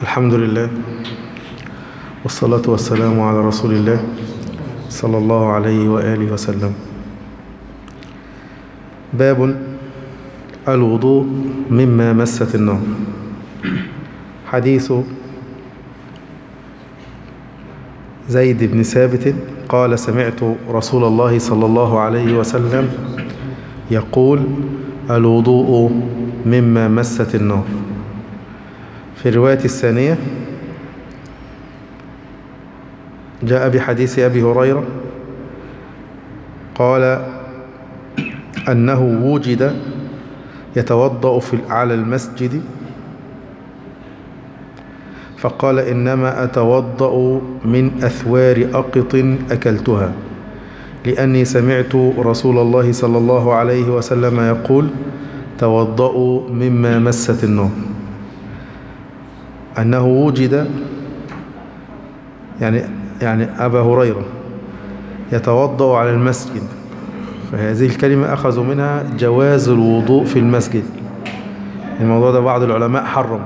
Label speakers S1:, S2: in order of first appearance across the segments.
S1: الحمد لله والصلاة والسلام على رسول الله صلى الله عليه وآله وسلم باب الوضوء مما مست النار حديث زيد بن ثابت قال سمعت رسول الله صلى الله عليه وسلم يقول الوضوء مما مست النار في الرواية الثانية جاء بحديث أبي هريرة قال أنه وجد يتوضأ في على المسجد فقال إنما أتوضأ من أثوار أقط أكلتها لأني سمعت رسول الله صلى الله عليه وسلم يقول توضأوا مما مست النار أنه وجد يعني يعني أبا هريرة يتوضأ على المسجد فهذه الكلمة أخذوا منها جواز الوضوء في المسجد الموضوع ده بعض العلماء حرم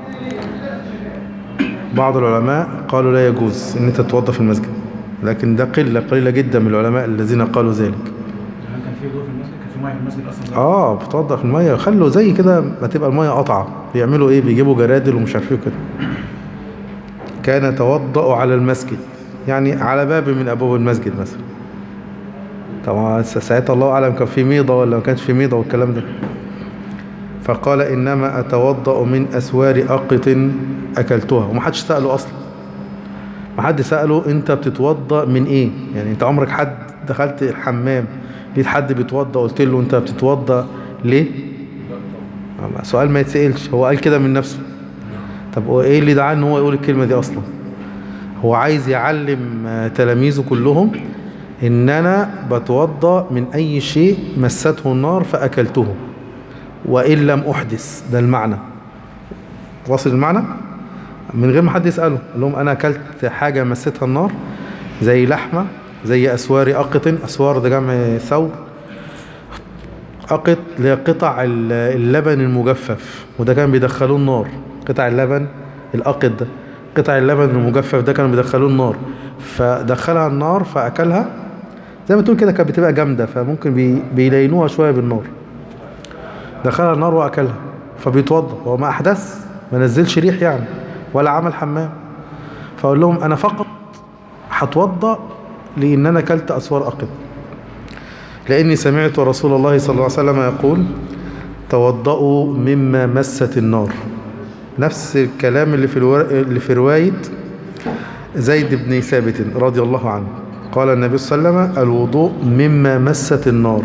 S1: بعض العلماء قالوا لا يجوز ان انت تتوضا في المسجد لكن ده قلة قليلة جدا من العلماء الذين قالوا ذلك
S2: يعني كان في وضوء في المسجد كان في ميه في المسجد اصلا
S1: اه بتوضا في المية خلوا زي كده ما تبقى المية قطعة بيعملوا ايه بيجيبوا جرادل ومش عارف ايه كده كان يتوضا على المسجد يعني على باب من ابواب المسجد مثلا طبعا ساعتها الله اعلم كان في ميضة ولا ما كانش في ميضة والكلام ده فقال انما اتوضا من اسوار اقط اكلتها ومحدش ساله اصلا ما حد ساله انت بتتوضا من ايه يعني انت عمرك حد دخلت الحمام لقيت حد بيتوضا قلت له انت بتتوضا ليه سؤال ما يتسالش هو قال كده من نفسه طب هو ايه اللي دعاه ان هو يقول الكلمه دي اصلا هو عايز يعلم آه، تلاميذه كلهم ان انا بتوضا من اي شيء مسته النار فاكلته وان لم احدث ده المعنى واصل المعنى من غير ما حد يساله قال لهم انا اكلت حاجه مستها النار زي لحمه زي اسوار اقط اسوار ده جمع ثور أقط اللي هي قطع ال- اللبن المجفف وده كان بيدخلوه النار قطع اللبن الأقط ده قطع اللبن المجفف ده كانوا بيدخلوه النار فدخلها النار فأكلها زي ما تقول كده كانت بتبقى جامدة فممكن بي بيلينوها شوية بالنار دخلها النار وأكلها فبيتوضى هو ما أحدث ما نزلش ريح يعني ولا عمل حمام فأقول لهم أنا فقط هتوضى لأن أنا أكلت أسوار أقط لأني سمعت رسول الله صلى الله عليه وسلم يقول توضأوا مما مست النار نفس الكلام اللي في, الور... اللي في رواية زيد بن ثابت رضي الله عنه قال النبي صلى الله عليه وسلم الوضوء مما مست النار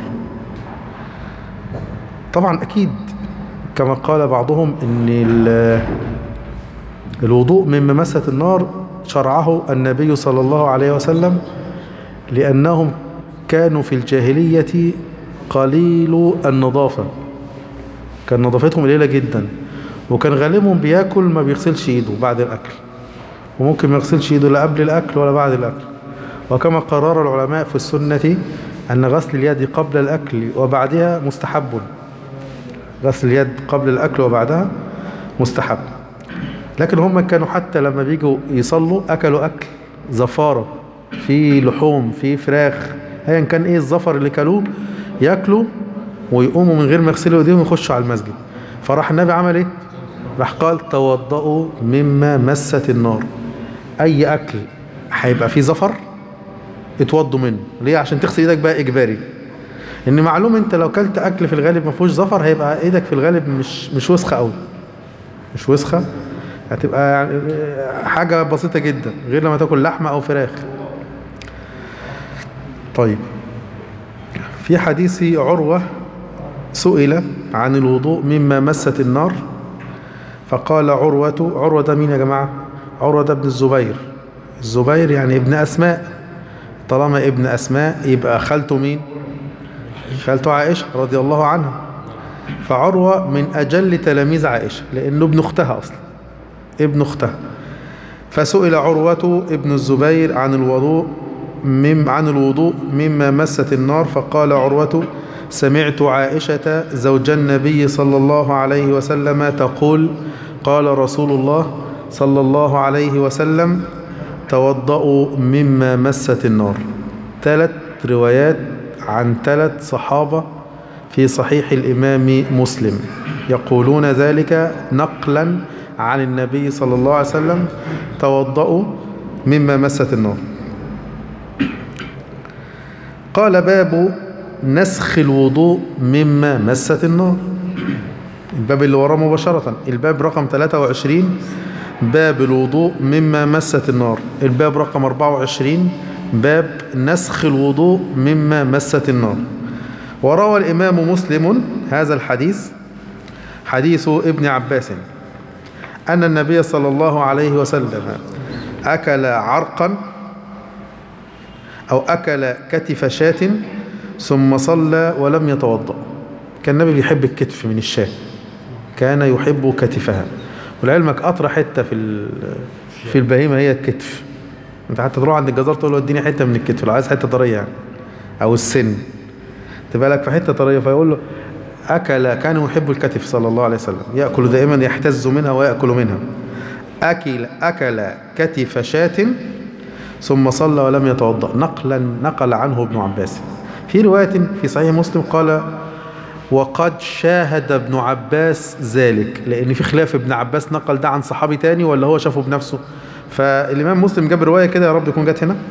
S1: طبعا أكيد كما قال بعضهم أن ال- الوضوء مما مست النار شرعه النبي صلى الله عليه وسلم لأنهم كانوا في الجاهلية قليل النظافة كان نظافتهم قليلة جدا وكان غالبهم بياكل ما بيغسلش ايده بعد الأكل وممكن ما يغسلش ايده لا قبل الأكل ولا بعد الأكل وكما قرر العلماء في السنة أن غسل اليد قبل الأكل وبعدها مستحب غسل اليد قبل الأكل وبعدها مستحب لكن هم كانوا حتى لما بيجوا يصلوا أكلوا أكل زفارة في لحوم في فراخ ايا كان ايه الزفر اللي كلوه ياكلوا ويقوموا من غير ما يغسلوا ايديهم يخشوا على المسجد فراح النبي عمل ايه راح قال توضؤوا مما مست النار اي اكل هيبقى فيه زفر اتوضوا منه ليه عشان تغسل ايدك بقى اجباري ان معلوم انت لو كلت اكل في الغالب ما فيهوش زفر هيبقى ايدك في الغالب مش مش وسخه قوي مش وسخه هتبقى يعني حاجه بسيطه جدا غير لما تاكل لحمه او فراخ طيب في حديث عروة سئل عن الوضوء مما مست النار فقال عروة عروة ده مين يا جماعة عروة ده ابن الزبير الزبير يعني ابن أسماء طالما ابن أسماء يبقى خالته مين خالته عائشة رضي الله عنها فعروة من أجل تلاميذ عائشة لأنه ابن أختها أصلا ابن أختها فسئل عروة ابن الزبير عن الوضوء مم عن الوضوء مما مست النار فقال عروة سمعت عائشة زوج النبي صلى الله عليه وسلم تقول قال رسول الله صلى الله عليه وسلم توضأوا مما مست النار ثلاث روايات عن ثلاث صحابة في صحيح الإمام مسلم يقولون ذلك نقلا عن النبي صلى الله عليه وسلم توضأوا مما مست النار قال باب نسخ الوضوء مما مست النار الباب اللي وراه مباشرة الباب رقم 23 باب الوضوء مما مست النار الباب رقم 24 باب نسخ الوضوء مما مست النار وروى الإمام مسلم هذا الحديث حديث ابن عباس أن النبي صلى الله عليه وسلم أكل عرقا أو أكل كتف شاة ثم صلى ولم يتوضأ كان النبي بيحب الكتف من الشاة كان يحب كتفها ولعلمك أطرى حتة في ال- في البهيمة هي الكتف انت حتى تروح عند الجزار تقول له اديني حتة من الكتف لو عايز حتة طرية يعني أو السن تبقى لك في حتة طرية فيقول له أكل كان يحب الكتف صلى الله عليه وسلم يأكل دائما يحتز منها ويأكل منها أكل أكل كتف شاة ثم صلى ولم يتوضأ نقلا نقل عنه ابن عباس في رواية في صحيح مسلم قال وقد شاهد ابن عباس ذلك لأن في خلاف ابن عباس نقل ده عن صحابي تاني ولا هو شافه بنفسه فالإمام مسلم جاب رواية كده يا رب يكون جت هنا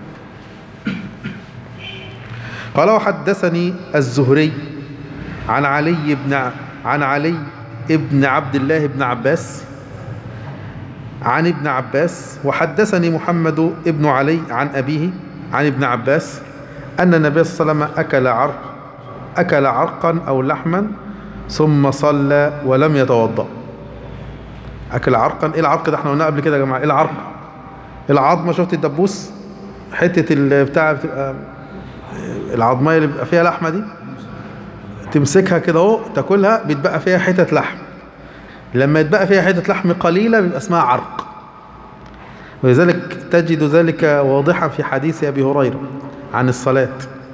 S1: قال وحدثني الزهري عن علي بن عن علي ابن عبد الله بن عباس عن ابن عباس وحدثني محمد ابن علي عن أبيه عن ابن عباس أن النبي صلى الله عليه وسلم أكل عرق أكل عرقا أو لحما ثم صلى ولم يتوضأ أكل عرقا إيه العرق ده احنا قلنا قبل كده يا جماعة إيه العرق العظمة شفت الدبوس حتة ال- بتاع بتبقى العظمية اللي بيبقى فيها لحمة دي تمسكها كده اهو تاكلها بيتبقى فيها حتة لحم لما يتبقى فيها حتة لحم قليلة بيبقى اسمها عرق ولذلك تجد ذلك واضحا في حديث أبي هريرة عن الصلاة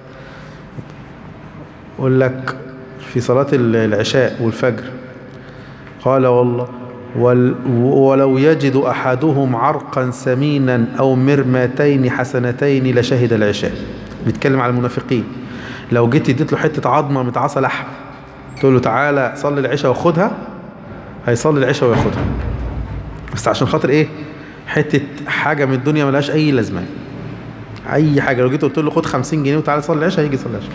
S1: يقول لك في صلاة العشاء والفجر قال والله ول ولو يجد أحدهم عرقا سمينا أو مرمتين حسنتين لشهد العشاء بيتكلم على المنافقين لو جيت اديت له حتة عظمة متعصى لحم تقول له تعالى صلي العشاء وخدها هيصلي العشاء وياخدها بس عشان خاطر ايه حتة حاجة من الدنيا ملهاش أي لازمة أي حاجة لو جيت قلت له خد 50 جنيه وتعالى صلي العشاء هيجي يصلي العشاء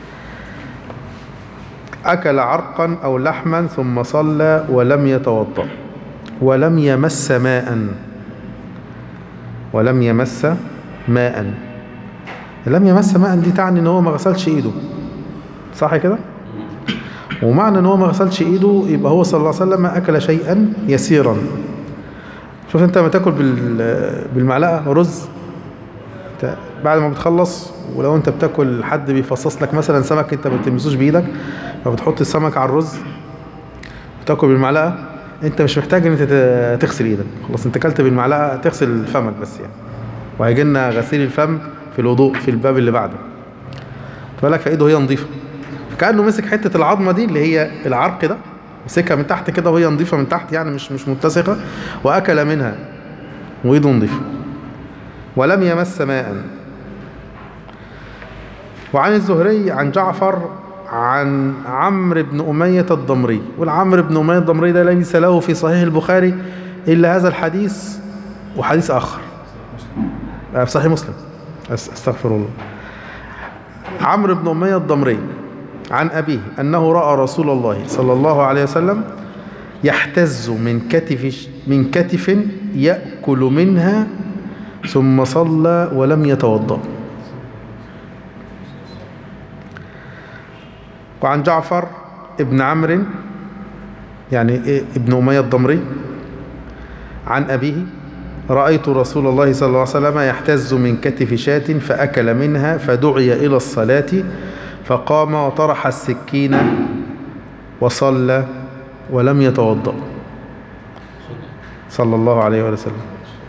S1: أكل عرقا أو لحما ثم صلى ولم يتوضأ ولم يمس ماء ولم يمس ماء لم يمس ماء دي تعني ان هو ما غسلش ايده صح كده ومعنى ان هو ما غسلش ايده يبقى هو صلى الله عليه وسلم اكل شيئا يسيرا شوف انت لما تاكل بال- بالمعلقه رز انت بعد ما بتخلص ولو انت بتاكل حد بيفصص لك مثلا سمك انت ما بتلمسوش بايدك فبتحط السمك على الرز وتاكل بالمعلقه انت مش محتاج ان انت ت- تغسل ايدك خلاص انت اكلت بالمعلقه تغسل فمك بس يعني وهيجي لنا غسيل الفم في الوضوء في الباب اللي بعده بالك فايده هي نظيفه كانه مسك حته العظمه دي اللي هي العرق ده مسكها من تحت كده وهي نظيفه من تحت يعني مش مش متسخه واكل منها وايده نظيفه ولم يمس ماء وعن الزهري عن جعفر عن عمرو بن أمية الضمري والعمرو بن أمية الضمري ده ليس له في صحيح البخاري إلا هذا الحديث وحديث آخر آه، في صحيح مسلم أس- استغفر الله عمرو بن أمية الضمري عن أبيه أنه رأى رسول الله صلى الله عليه وسلم يحتز من كتف من كتف يأكل منها ثم صلى ولم يتوضأ وعن جعفر ابن عمرو يعني إيه ابن أمية الضمري عن أبيه رأيت رسول الله صلى الله عليه وسلم يحتز من كتف شاة فأكل منها فدعي إلى الصلاة فقام وطرح السكين وصلى ولم يتوضأ صلى الله عليه وسلم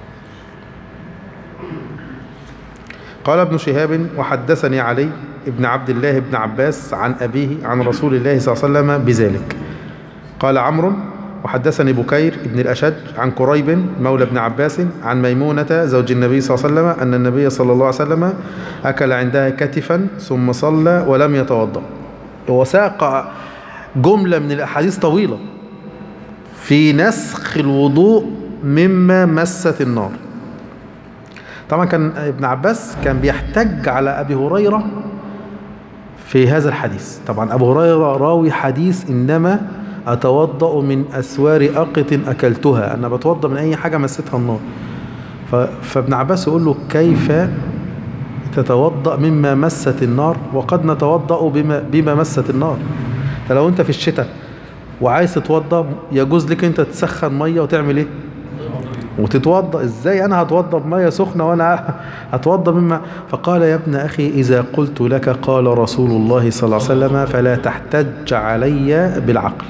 S1: قال ابن شهاب وحدثني علي ابن عبد الله بن عباس عن أبيه عن رسول الله صلى الله عليه وسلم بذلك قال عمرو وحدثني بكير بن الأشج عن كريب مولى ابن عباس عن ميمونة زوج النبي صلى الله عليه وسلم أن النبي صلى الله عليه وسلم أكل عندها كتفا ثم صلى ولم يتوضأ وساق جملة من الأحاديث طويلة في نسخ الوضوء مما مست النار طبعا كان ابن عباس كان بيحتج على أبي هريرة في هذا الحديث طبعا أبو هريرة راوي حديث إنما أتوضأ من أسوار أقط أكلتها أنا بتوضأ من أي حاجة مستها النار ف- فابن عباس يقول له كيف تتوضأ مما مست النار وقد نتوضأ بما, بما مست النار فلو أنت في الشتاء وعايز تتوضأ يجوز لك أنت تسخن مية وتعمل إيه وتتوضا ازاي انا هتوضا بميه سخنه وانا هتوضا مما فقال يا ابن اخي اذا قلت لك قال رسول الله صلى الله عليه وسلم فلا تحتج علي بالعقل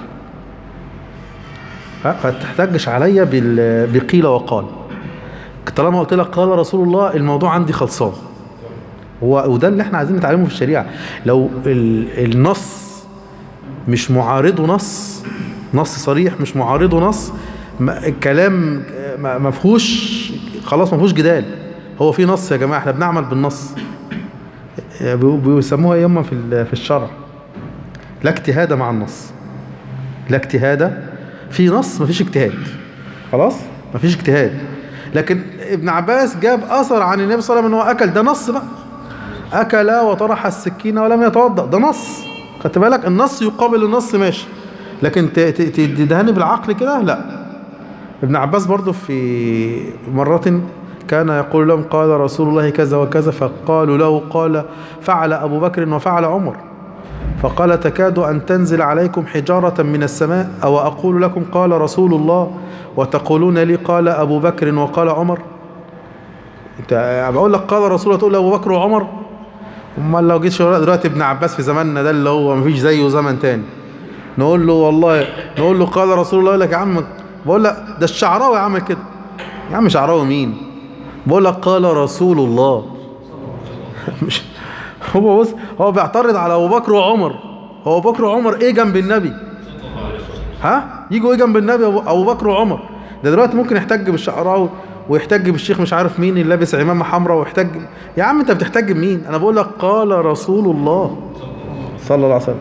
S1: ها؟ فتحتجش علي بال- بقيل وقال طالما قلت لك قال رسول الله الموضوع عندي خلصان هو وده اللي احنا عايزين نتعلمه في الشريعه لو ال- النص مش معارضه نص نص صريح مش معارضه نص ما- الكلام ما ما فيهوش خلاص ما فيهوش جدال هو في نص يا جماعه احنا بنعمل بالنص بي- بيسموها يوما في ال- في الشرع لا اجتهاد مع النص لا اجتهاد في نص ما فيش اجتهاد خلاص ما فيش اجتهاد لكن ابن عباس جاب اثر عن النبي صلى الله عليه وسلم ان هو اكل ده نص بقى اكل وطرح السكين ولم يتوضا ده نص خدت بالك النص يقابل النص ماشي لكن ت- ت- تدهني بالعقل كده لا ابن عباس برضو في مرة كان يقول لهم قال رسول الله كذا وكذا فقالوا له قال فعل أبو بكر وفعل عمر فقال تكاد أن تنزل عليكم حجارة من السماء أو أقول لكم قال رسول الله وتقولون لي قال أبو بكر وقال عمر انت بقول لك قال رسول الله تقول أبو بكر وعمر امال لو جيت شغل دلوقتي ابن عباس في زماننا ده اللي هو مفيش زيه زمن تاني نقول له والله نقول له قال رسول الله يقول لك يا عم بقول لك ده الشعراوي عمل كده يا عم شعراوي مين بقول لك قال رسول الله مش هو بص هو بيعترض على ابو بكر وعمر هو ابو بكر وعمر ايه جنب النبي ها يجوا ايه جنب النبي ابو أبو بكر وعمر ده دلوقتي ممكن يحتج بالشعراوي ويحتج بالشيخ مش عارف مين اللي لابس عمامه حمراء ويحتج يا عم انت بتحتج بمين انا بقول لك قال رسول الله صلى الله عليه وسلم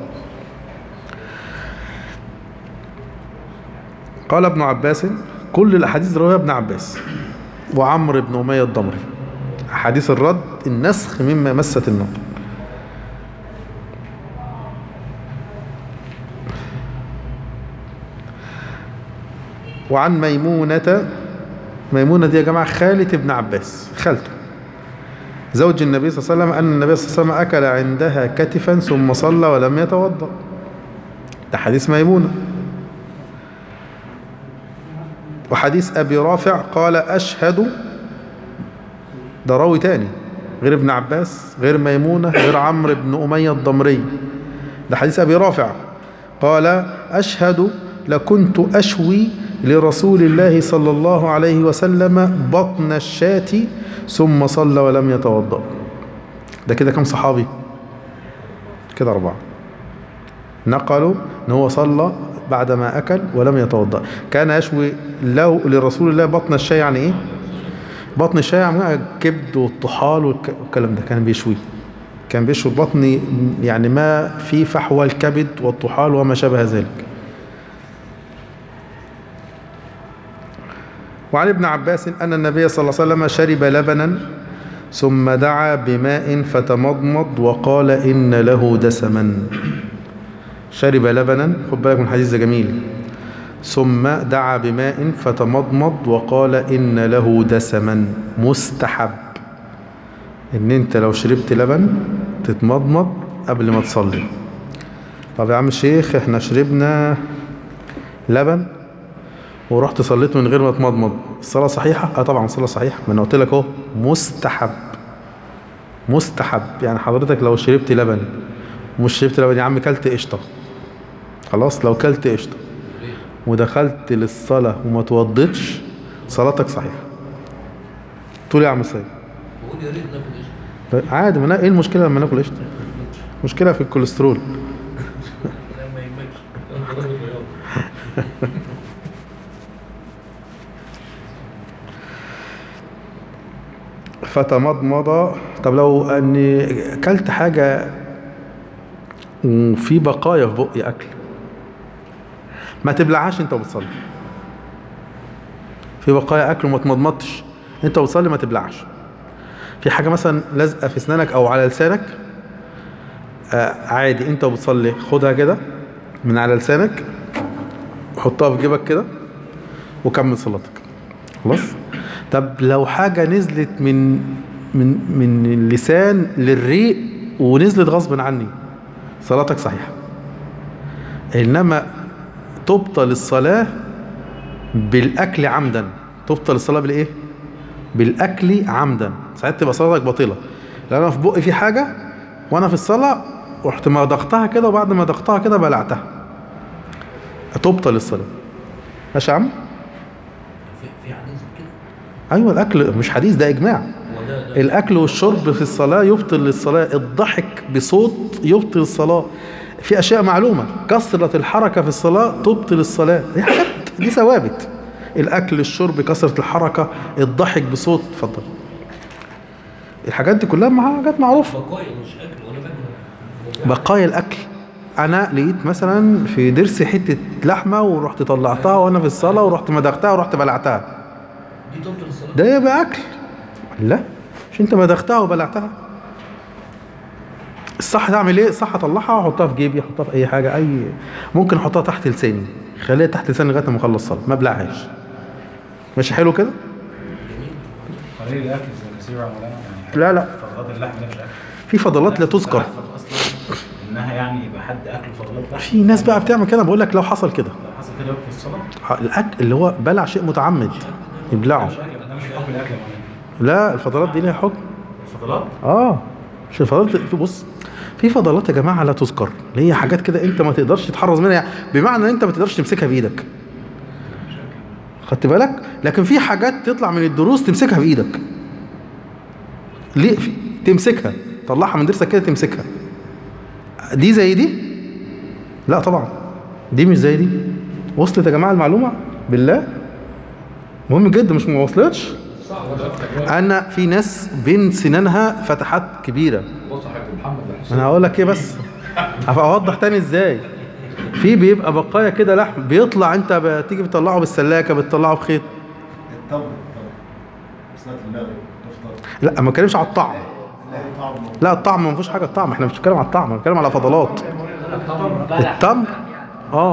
S1: قال ابن عباس كل الاحاديث رواه ابن عباس وعمرو بن اميه الضمري احاديث الرد النسخ مما مست النار وعن ميمونة ميمونة دي يا جماعة خالة ابن عباس خالته زوج النبي صلى الله عليه وسلم أن النبي صلى الله عليه وسلم أكل عندها كتفا ثم صلى ولم يتوضأ ده حديث ميمونة وحديث أبي رافع قال أشهد ده راوي تاني غير ابن عباس غير ميمونة غير عمرو بن أمية الضمري ده حديث أبي رافع قال أشهد لكنت أشوي لرسول الله صلى الله عليه وسلم بطن الشاة ثم صلى ولم يتوضأ ده كده كم صحابي كده أربعة نقلوا ان هو صلى بعدما اكل ولم يتوضا كان يشوي له لرسول الله بطن الشاي يعني ايه بطن الشاي يعني الكبد والطحال والك- والكلام ده كان بيشويه كان بيشوي بطن يعني ما في فحوى الكبد والطحال وما شابه ذلك وعن ابن عباس أن النبي صلى الله عليه وسلم شرب لبنا ثم دعا بماء فتمضمض وقال إن له دسما شرب لبنا خد بالك من الحديث ده جميل ثم دعا بماء فتمضمض وقال إن له دسما مستحب إن أنت لو شربت لبن تتمضمض قبل ما تصلي طب يا عم الشيخ احنا شربنا لبن ورحت صليت من غير ما اتمضمض الصلاة صحيحة؟ اه طبعا الصلاة صحيحة ما انا قلت لك اهو مستحب مستحب يعني حضرتك لو شربت لبن مش شربت لبن يا عم كلت قشطة خلاص لو كلت قشطة ودخلت للصلاة وما توضتش صلاتك صحيحة تقول إيه يا عم السيد
S3: بقول يا ريت ناكل قشطه
S1: عادي ما نا- ايه المشكلة لما ناكل قشطة مشكلة في الكوليسترول
S3: لا ما يهمكش
S1: فتمضمض طب لو اني اكلت حاجة وفي بقايا في بقي اكل ما تبلعهاش انت وبتصلي في بقايا اكل وما تمضمضتش انت وبتصلي ما تبلعش في حاجة مثلا لازقة في اسنانك او على لسانك آه عادي انت وبتصلي خدها كده من على لسانك حطها في جيبك كده وكمل صلاتك خلاص طب لو حاجة نزلت من من من اللسان للريق ونزلت غصب عني صلاتك صحيحة إنما تبطل الصلاة بالأكل عمدا تبطل الصلاة بالإيه؟ بالأكل عمدا ساعات تبقى صلاتك باطلة لأن أنا في بقي في حاجة وأنا في الصلاة رحت مضغتها كده وبعد ما ضغطها كده بلعتها تبطل الصلاة ماشي يا عم؟
S3: في في حديث كده
S1: ايوه الاكل مش حديث ده اجماع
S3: هو ده ده
S1: الاكل والشرب في الصلاه يبطل الصلاه الضحك بصوت يبطل الصلاه في اشياء معلومه كثره الحركه في الصلاه تبطل الصلاه دي حاجات دي ثوابت الاكل الشرب كثره الحركه الضحك بصوت اتفضل الحاجات دي كلها مع حاجات معروفه
S3: بقايا مش اكل ولا باكل
S1: بقايا الاكل انا لقيت مثلا في ضرسي حته لحمه ورحت طلعتها وانا في الصلاه ورحت مدغتها ورحت بلعتها
S3: دي تبطل الصلاه
S1: ده يبقى اكل لا مش انت مدغتها وبلعتها الصح تعمل ايه الصح اطلعها واحطها في جيبي احطها في اي حاجه اي ممكن احطها تحت لساني خليها تحت لساني لغايه ما اخلص الصلاه ما ابلعهاش ماشي حلو كده
S2: قليل الاكل زي كثير يا مولانا يعني
S1: لا لا
S2: فضلات اللحم ده مش اكل
S1: في فضلات لا تذكر
S2: تعرف اصلا انها يعني يبقى حد اكل فضلات لحم
S1: في ناس بقى بتعمل كده بقول لك لو حصل كده
S2: لو حصل كده في الصلاه
S1: الاكل اللي هو بلع شيء متعمد يبلعه
S2: مش اكل ده مش حكم الاكل يا مولانا
S1: لا الفضلات دي ليها حكم
S2: الفضلات
S1: اه مش الفضلات في بص في فضلات يا جماعه لا تذكر اللي هي حاجات كده انت ما تقدرش تتحرز منها بمعنى ان انت ما تقدرش تمسكها بايدك خدت بالك لكن في حاجات تطلع من الدروس تمسكها بايدك ليه في... تمسكها طلعها من ضرسك كده تمسكها دي زي دي لا طبعا دي مش زي دي وصلت يا جماعه المعلومه بالله مهم جدا مش ما وصلتش انا في ناس بين سنانها فتحات كبيره
S4: بص يا حاج محمد ده
S1: انا هقول لك ايه بس اوضح تاني ازاي في بيبقى بقايا كده لحم بيطلع انت بتيجي بتطلعه بالسلاكه بتطلعه بخيط
S5: التمر التمر صلاة المغرب تفطر
S1: لا ما بتكلمش على الطعم
S5: تلاقي طعم
S1: لا الطعم ما فيهوش حاجه الطعم احنا مش بنتكلم على الطعم بنتكلم على فضلات التمر اه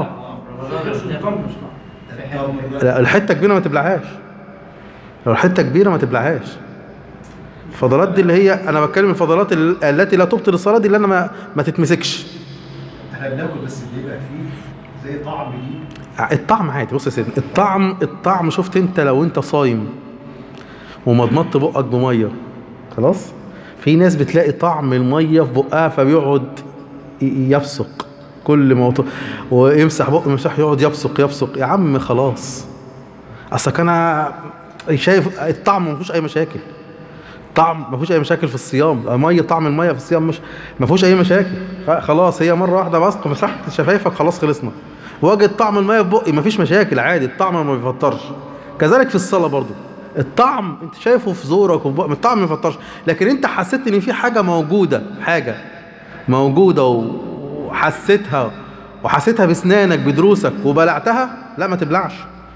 S5: التمر
S1: لا الحته كبيره ما تبلعهاش لو الحته كبيره ما تبلعهاش الفضلات دي اللي هي انا بتكلم الفضلات ال- التي لا تبطل الصلاه دي اللي انا ما, ما تتمسكش
S5: احنا بناكل بس بيبقى فيه زي طعم دي
S1: الطعم عادي بص يا سيدي الطعم الطعم شفت انت لو انت صايم ومضمضت بقك بميه خلاص في ناس بتلاقي طعم الميه في بقها فبيقعد ي- يبصق كل ما وط- ويمسح بقه يمسح يقعد يبصق يبصق يا عم خلاص اصلك انا شايف الطعم ما فيهوش اي مشاكل طعم ما فيهوش اي مشاكل في الصيام ميه طعم الميه في الصيام مش ما فيهوش اي مشاكل خ- خلاص هي مره واحده بصق مسحت شفايفك خلاص خلصنا وجد طعم الميه في بقي ما فيش مشاكل عادي الطعم ما بيفطرش كذلك في الصلاه برضو الطعم انت شايفه في زورك وفي بقك الطعم ما بيفطرش لكن انت حسيت ان في حاجه موجوده حاجه موجوده وحسيتها وحسيتها باسنانك بدروسك وبلعتها لا ما تبلعش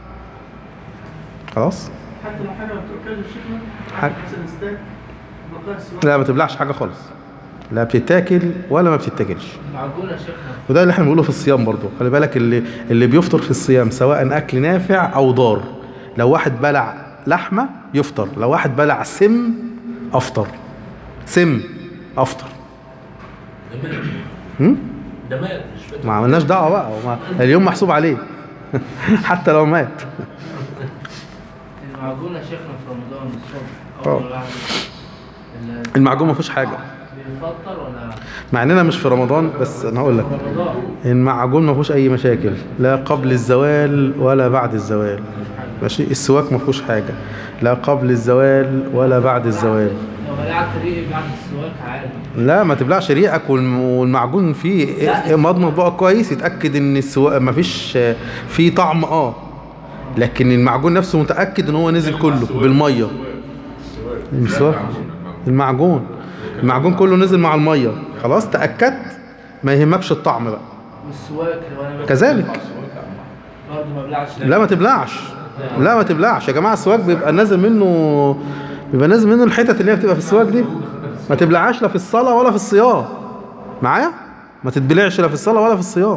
S1: خلاص
S6: حتى لو حاجه ما بتاكلش شكلها
S1: حاجة.
S6: مثلا ستيك بقايا السمك
S1: لا ما تبلعش حاجه خالص لا بتتاكل ولا ما بتتاكلش
S3: معقولة يا شيخنا
S1: وده اللي احنا بنقوله في الصيام برضو خلي بالك اللي اللي بيفطر في الصيام سواء اكل نافع او ضار لو واحد بلع لحمه يفطر لو واحد بلع سم افطر سم افطر
S3: ده مات
S1: هم؟
S3: ده مات مش فاكر
S1: ما عملناش دعوه بقى هو ما- اليوم محسوب عليه حتى لو مات
S7: المعجون يا شيخنا في رمضان الصبح
S1: اه.
S7: أول بعد ال-
S1: المعجون ما فيهوش حاجه
S7: بيفطر ولا
S1: مع اننا مش في رمضان بس انا هقول لك
S7: رمضان
S1: المعجون ما فيهوش اي مشاكل لا قبل الزوال ولا بعد الزوال ماشي السواك ما فيهوش حاجه لا قبل الزوال ولا بعد الزوال
S7: لو بلعت ريقي بعد السواك عادي
S1: لا ما تبلعش ريقك والم- والمعجون فيه إيه- إيه مضمض بقى كويس يتاكد ان السواق ما فيش آه، فيه طعم اه لكن المعجون نفسه متاكد ان هو نزل كله بالميه المسواك المعجون المعجون كله نزل مع الميه خلاص تاكدت ما يهمكش الطعم بقى
S7: والسواك لو انا باكل
S1: كذلك
S7: برضه ما بلعش
S1: لا ما تبلعش لا ما تبلعش يا جماعه السواك بيبقى نازل منه بيبقى نازل منه الحتت اللي هي بتبقى في السواك دي ما تبلعش لا في الصلاه ولا في الصيام معايا ما تتبلعش لا في الصلاه ولا في الصيام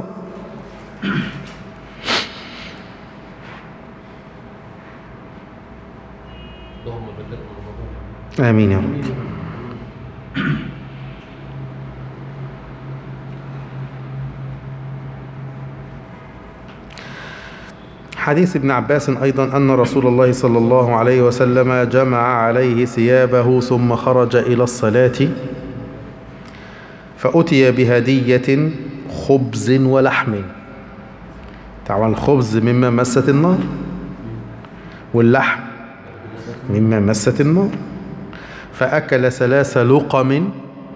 S3: اللهم بلغنا رمضان
S1: امين يا رب حديث ابن عباس أيضا أن رسول الله صلى الله عليه وسلم جمع عليه ثيابه ثم خرج إلى الصلاة فأتي بهدية خبز ولحم طبعا الخبز مما مست النار واللحم مما مست النار فأكل ثلاث لقم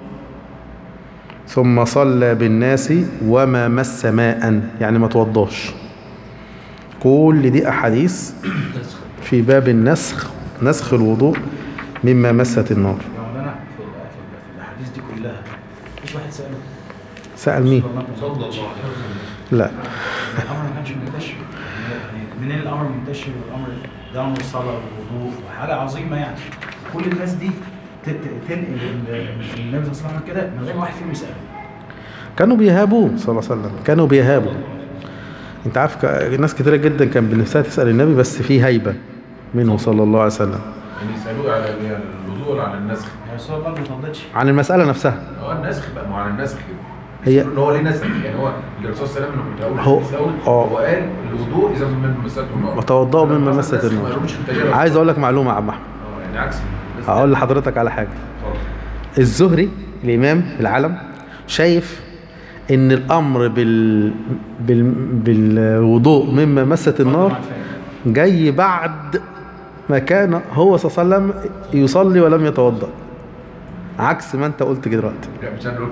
S1: ثم صلى بالناس وما مس ماء يعني ما توضاش كل دي أحاديث في باب النسخ نسخ الوضوء مما مست النار
S2: يا مولانا في ال- في ال- في الاحاديث دي كلها مفيش واحد سأله
S1: سأل مين؟
S3: صلى الله عليه وسلم
S1: لا
S2: الامر ما كانش منتشر يعني منين الامر منتشر والامر ده امر الصلاه والوضوء وحاجه عظيمه يعني كل الناس دي ت- ت- تنقل ال- النبي صلى الله عليه وسلم كده من غير ما واحد فيهم يساله
S1: كانوا بيهابوه صلى الله عليه وسلم كانوا بيهابوا انت عارف ك- ناس كتيرة جدا كان بنفسها تسأل النبي بس في هيبة منه صلى الله عليه وسلم
S4: يعني يسألوه على ال- يعني الوضوء ولا على النسخ؟
S2: يا رسول الله ما تفضلش
S1: عن المسألة نفسها
S4: هو النسخ بقى ما هو على النسخ كده
S1: هي-
S4: ان هو ليه نسخ يعني هو الرسول صلى الله عليه وسلم اللي كنت اقول
S1: هو-
S4: حديث الاول
S1: اه.
S4: هو قال الوضوء اذا من مسته النار
S1: وتوضأوا مما
S4: فلما
S1: مست
S4: النسخ ما
S1: النار
S4: قالوش انت جاي
S1: عايز اقول لك معلومة يا عم احمد
S4: اه يعني عكس الناس.
S1: هقول لحضرتك على حاجة
S4: اتفضل.
S1: الزهري الإمام العلم شايف إن الأمر بال... بال... بالوضوء مما مست النار جاي بعد ما كان هو صلى الله عليه وسلم يصلي ولم يتوضأ عكس ما أنت قلت كده دلوقتي
S4: لا مش انا اللي قلت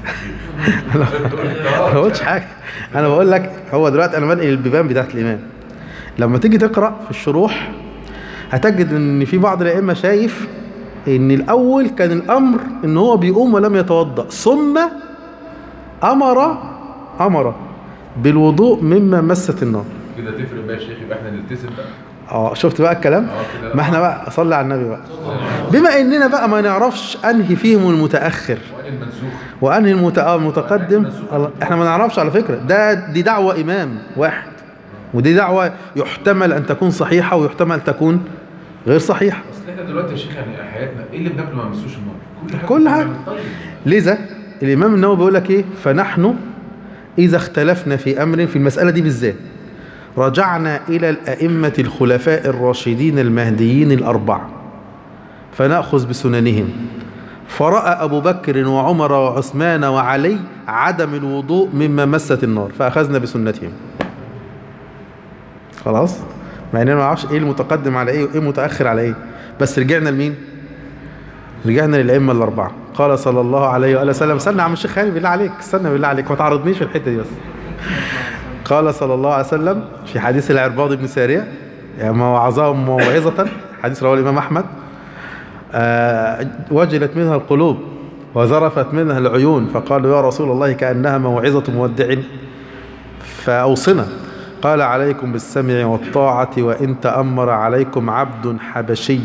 S1: ما قلتش حاجة أنا بقول لك هو دلوقتي أنا بنقل البيبان بتاعت الإمام لما تيجي تقرأ في الشروح هتجد إن في بعض الأئمة شايف إن الأول كان الأمر إن هو بيقوم ولم يتوضأ ثم أمر أمر بالوضوء مما مست النار
S4: كده تفرق بقى يا شيخ يبقى احنا نلتزم بقى
S1: اه شفت بقى الكلام
S4: اه كده
S1: ما احنا بقى صلي على النبي بقى بما اننا بقى ما نعرفش انهي فيهم المتاخر
S4: وان المنسوخ
S1: وانهي المت- آه المتقدم الله- احنا ما نعرفش على فكره ده دي دعوه امام واحد ودي دعوه يحتمل ان تكون صحيحه ويحتمل تكون غير صحيحه
S4: اصل احنا دلوقتي يا شيخ يعني حياتنا ايه اللي بناكله ما مسوش النار كل حاجه
S1: كل حاجة.
S4: بنعمل طيب
S1: لذا الامام النووي بيقول لك ايه فنحن اذا اختلفنا في امر في المساله دي بالذات رجعنا الى الائمه الخلفاء الراشدين المهديين الاربعه فناخذ بسننهم فراى ابو بكر وعمر وعثمان وعلي عدم الوضوء مما مست النار فاخذنا بسنتهم خلاص مع اننا ما نعرفش ايه المتقدم على ايه وايه المتاخر على ايه بس رجعنا لمين رجعنا للأئمة الأربعة قال صلى الله عليه وآله وسلم استنى يا عم الشيخ هاني بالله عليك استنى بالله عليك ما تعرضنيش في الحتة دي بس قال صلى الله عليه وسلم في حديث العرباض بن سارية يعني موعظهم موعظة حديث رواه الإمام أحمد آه وجلت منها القلوب وذرفت منها العيون فقالوا يا رسول الله كأنها موعظة مودع فأوصنا قال عليكم بالسمع والطاعة وإن تأمر عليكم عبد حبشي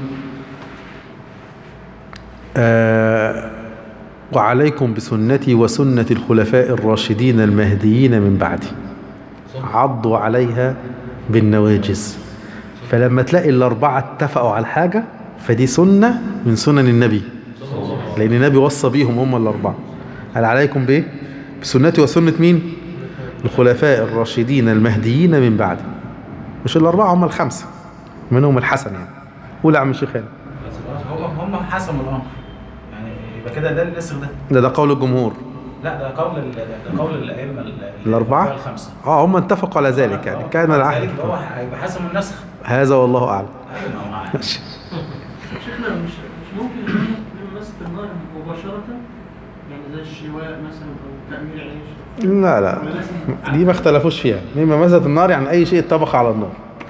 S1: آه وعليكم بسنتي وسنة الخلفاء الراشدين المهديين من بعدي عضوا عليها بالنواجز فلما تلاقي الأربعة اتفقوا على حاجة فدي سنة من سنن النبي لأن النبي وصى بيهم هم الأربعة قال عليكم بإيه؟ بسنتي وسنة مين؟ الخلفاء الراشدين المهديين من بعدي مش الأربعة هم الخمسة منهم الحسن يعني قول يا عم الشيخ هاني.
S2: هم هم حسموا الامر يعني يبقى كده ده النسخ ده
S1: ده ده قول الجمهور
S2: لا ده قول ال- ده قول الائمه ال-
S1: الأربعة؟
S2: الخمسه
S1: اه هم اتفقوا على ذلك يعني كان
S2: ذلك
S1: العهد
S2: يبقى هو هيبقى حسم النسخ
S1: هذا والله أعلم
S2: ايوه ما هو معاه.
S6: شيخنا مش مش ممكن يكون من مسك النار مباشرة يعني زي الشواء مثلا أو تأمير عيش
S1: لا لا دي ما اختلفوش فيها مما مست النار يعني أي شيء اتطبخ على النار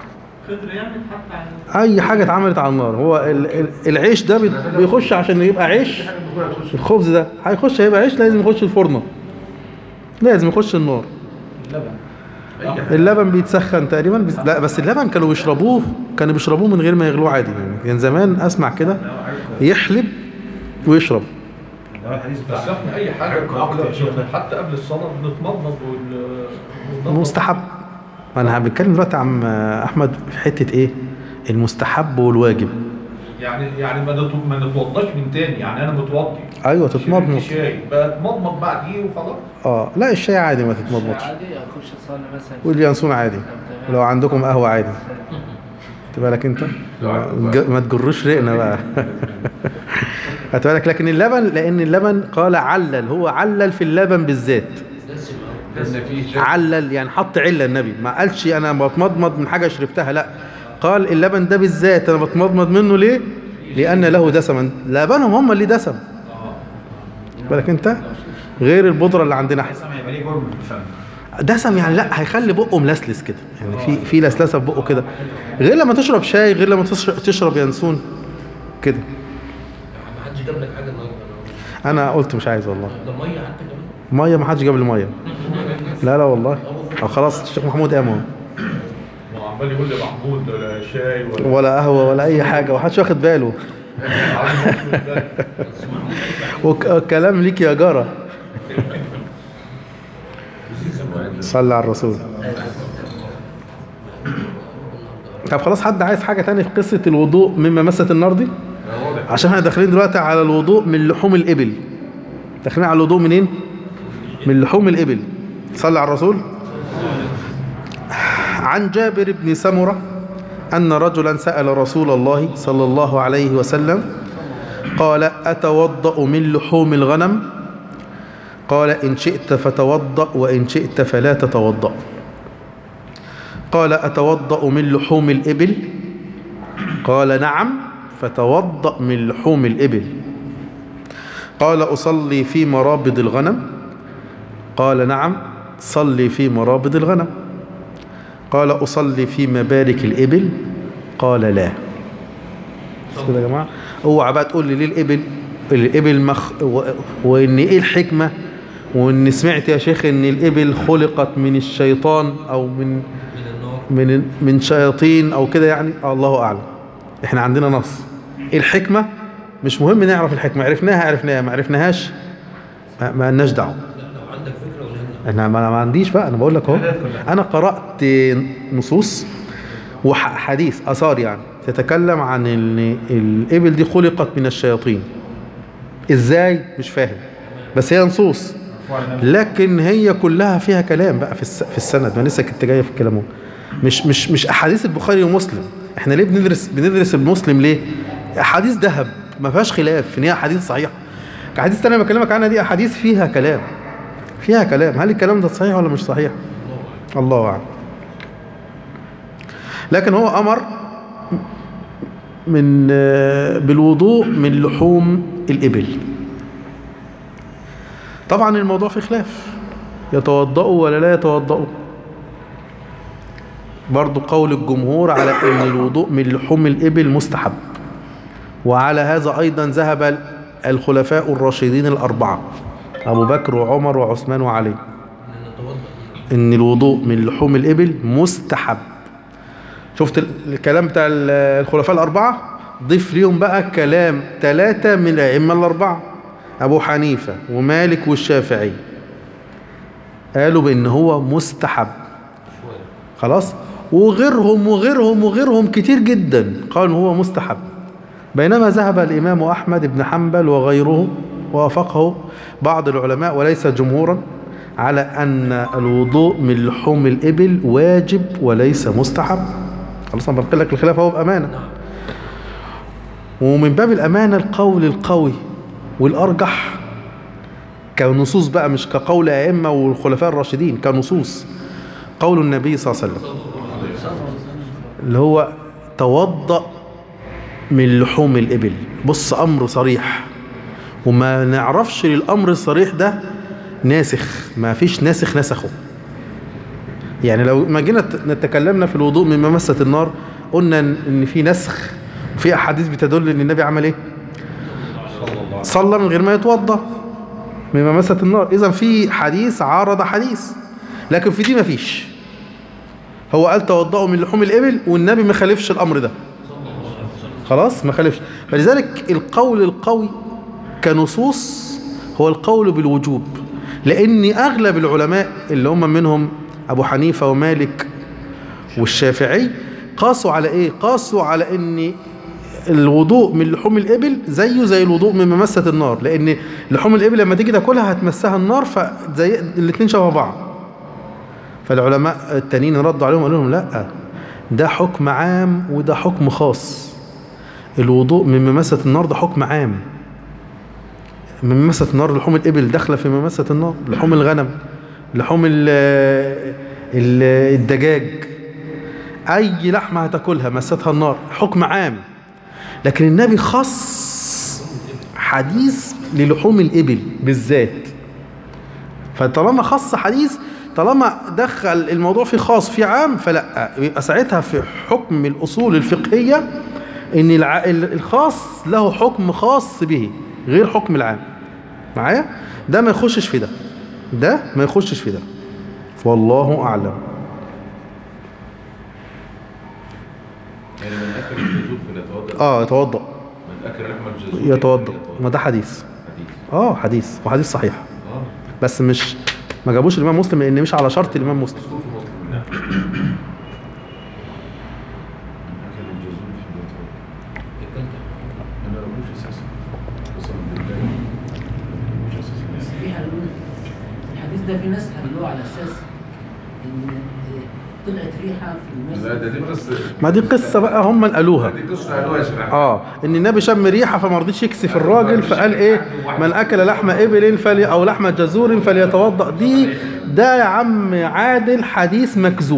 S6: خضر يعني اتحط على
S1: اي حاجه اتعملت على النار هو ال- ال- العيش ده بي- بيخش عشان يبقى عيش الخبز ده هيخش هيبقى عيش لازم يخش الفرن لازم يخش النار
S2: اللبن
S1: اللبن بيتسخن تقريبا بس لا بس اللبن كانوا بيشربوه كانوا بيشربوه من غير ما يغلوه عادي يعني كان زمان اسمع كده يحلب ويشرب
S2: اللي هو الحديث
S3: بس
S2: بتاع
S3: احنا اي حاجه
S2: عقد يا شيخ.
S3: حتى قبل الصلاه بنتمضمض وال وننضف.
S1: مستحب انا بتكلم دلوقتي عم احمد في حته ايه المستحب والواجب
S3: يعني يعني ما نت- ما نتوضاش من تاني يعني انا متوضي
S1: ايوه
S3: شربت
S1: تتمضمض
S3: شاي بتمضمض بعديه وخلاص
S1: اه لا الشاي عادي ما تتمضمضش
S7: عادي اخش اصلي مثلا
S1: واليانسون عادي لو عندكم قهوه عادي تبقى لك انت ج- ما تجروش رقنا بقى هتبقى لك لكن اللبن لان اللبن قال علل هو علل في اللبن بالذات
S4: لان في شيء
S1: علل يعني حط عله النبي ما قالش انا بتمضمض من حاجه شربتها لا قال اللبن ده بالذات انا بتمضمض منه ليه لان له دسما لبنهم هم اللي دسم بالك انت غير البودره اللي عندنا احنا
S2: السمع يبقى ليه جرم في الفم
S1: دسم يعني لا هيخلي بقه ملسلس كده يعني في في لسلسه في بقه كده غير لما تشرب شاي غير لما تشرب, تشرب ينسون كده
S3: ما حدش جاب لك حاجه النهارده
S1: انا قلت مش عايز والله
S3: ده ميه حتى كمان
S1: ميه ما حدش جاب لي ميه لا لا والله أو خلاص الشيخ محمود قام اهو
S3: ما هو عمال يقول لي محمود ولا شاي ولا
S1: ولا قهوه ولا اي حاجه ومحدش واخد باله
S3: عايز أقول لك.
S1: والكلام ليك يا جاره صلى على الرسول طب خلاص حد عايز حاجه تانية في قصه الوضوء مما مست النار دي عشان احنا داخلين دلوقتي على الوضوء من لحوم الابل داخلين على الوضوء منين من لحوم الابل صلى على الرسول عن جابر بن سمره ان رجلا سال رسول الله صلى الله عليه وسلم قال اتوضا من لحوم الغنم قال ان شئت فتوضا وان شئت فلا تتوضا قال اتوضا من لحوم الابل قال نعم فتوضا من لحوم الابل قال اصلي في مرابض الغنم قال نعم صلي في مرابض الغنم قال اصلي في مبارك الابل قال لا بس كده يا جماعه اوعى بقى تقول لي ليه الابل الابل مخ و... وان ايه الحكمه وان سمعت يا شيخ ان الابل خلقت من الشيطان او من من من شياطين او كده يعني الله اعلم احنا عندنا نص ايه الحكمه مش مهم نعرف الحكمه عرفناها عرفناها ما عرفناهاش ما, ما لناش دعوه
S3: لو عندك فكره ولا لا
S1: انا ما ما عنديش بقى انا بقول لك اهو انا قرات نصوص وحديث اثار يعني تتكلم عن ان الابل دي خلقت من الشياطين ازاي مش فاهم بس هي نصوص لكن هي كلها فيها كلام بقى في الس- في السند ما لسه كنت جايه في الكلام اهو مش مش مش احاديث البخاري ومسلم احنا ليه بندرس بندرس المسلم ليه احاديث ذهب ما فيهاش خلاف ان هي احاديث صحيحه احاديث تانية بكلمك عنها دي احاديث فيها كلام فيها كلام هل الكلام ده صحيح ولا مش صحيح الله اعلم لكن هو امر من آه، بالوضوء من لحوم الابل طبعا الموضوع فيه خلاف يتوضأوا ولا لا يتوضأوا برضو قول الجمهور على ان الوضوء من لحوم الابل مستحب وعلى هذا ايضا ذهب الخلفاء الراشدين الاربعه ابو بكر وعمر وعثمان وعلي
S3: ان نتوضا
S1: ان الوضوء من لحوم الابل مستحب شفت ال- الكلام بتاع ال- الخلفاء الاربعه ضيف ليهم بقى كلام ثلاثه من الائمه الاربعه ابو حنيفه ومالك والشافعي قالوا بان هو مستحب خلاص وغيرهم وغيرهم وغيرهم كتير جدا قالوا هو مستحب بينما ذهب الإمام أحمد بن حنبل وغيره وافقه بعض العلماء وليس جمهورا على أن الوضوء من لحوم الإبل واجب وليس مستحب خلاص أنا بنقل لك الخلاف اهو بأمانة ومن باب الأمانة القول القوي والأرجح كنصوص بقى مش كقول أئمة والخلفاء الراشدين كنصوص قول النبي صلى الله عليه وسلم اللي هو توضأ من لحوم الإبل بص أمر صريح وما نعرفش للأمر الصريح ده ناسخ ما فيش ناسخ نسخه يعني لو ما جينا نتكلمنا في الوضوء مما مست النار قلنا ان إن في نسخ في احاديث بتدل ان النبي عمل ايه صلى من غير ما يتوضا مما مست النار اذا في حديث عارض حديث لكن في دي مفيش هو قال توضأوا من لحوم الإبل والنبي ما خالفش الأمر ده خلاص ما خالفش فلذلك القول القوي كنصوص هو القول بالوجوب لأن أغلب العلماء اللي هم منهم أبو حنيفة ومالك والشافعي قاسوا على إيه؟ قاسوا على إن الوضوء من لحوم الإبل زيه زي الوضوء من ممسة النار لأن لحوم الإبل لما تيجي تاكلها هتمسها النار فزي الاتنين شبه بعض فالعلماء التانيين ردوا عليهم قالوا لهم لا ده حكم عام وده حكم خاص الوضوء من ممسة النار ده حكم عام من ممسة النار لحوم الإبل داخلة في ممسة النار لحوم الغنم لحوم ال ال الدجاج أي لحمة هتاكلها مستها النار حكم عام لكن النبي خص حديث للحوم الإبل بالذات فطالما خص حديث طالما دخل الموضوع في خاص في عام فلا يبقى ساعتها في حكم الأصول الفقهية ان الع... الخاص له حكم خاص به غير حكم العام معايا ده ما يخشش في ده ده ما يخشش في ده والله أعلم
S4: يعني من اكل الجزور فليتوضا
S1: اه يتوضأ
S4: من اكل لحم الجزور
S1: يتوضأ ما ده حديث
S4: حديث
S1: اه حديث وحديث صحيح
S4: اه
S1: بس مش ما جابوش الإمام مسلم لأن مش على شرط الإمام مسلم
S4: مذكور في مسلم نعم من اكل الجزور فليتوضا
S5: انا ما بقولش اساسا قسما بالله ما بقولش اساسا
S8: في حلول الحديث ده في ناس حلوه على اساس ان طلعت ريحه في
S4: لا ده
S8: المسجد
S4: دي قصه
S1: ما دي قصة بقى هم اللي قالوها
S4: دي قصه قالوها يا شباب
S1: اه ان النبي شم ريحه فما رضيش يكسف الراجل فقال ايه من اكل لحم ابل فلي او لحم جزور فليتوضا دي ده يا عم عادل حديث مكذوب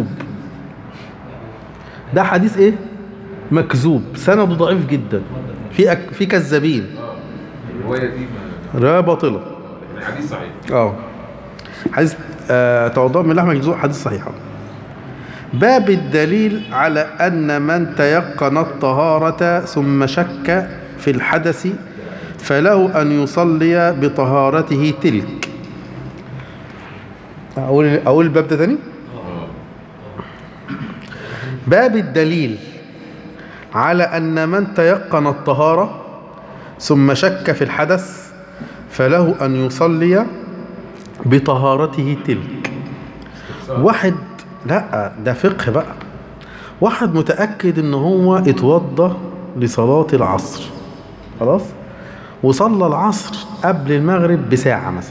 S1: ده حديث ايه مكذوب سنده ضعيف جدا في أك في كذابين
S4: الروايه دي ما
S1: روايه باطله
S4: لكن الحديث صحيح
S1: اه حديث آه توضؤ من لحم الجزور حديث صحيح باب الدليل على أن من تيقن الطهارة ثم شك في الحدث فله أن يصلي بطهارته تلك أقول, أقول الباب ده تاني باب الدليل على أن من تيقن الطهارة ثم شك في الحدث فله أن يصلي بطهارته تلك واحد لا ده فقه بقى واحد متأكد ان هو اتوضى لصلاة العصر خلاص وصلى العصر قبل المغرب بساعة مثلا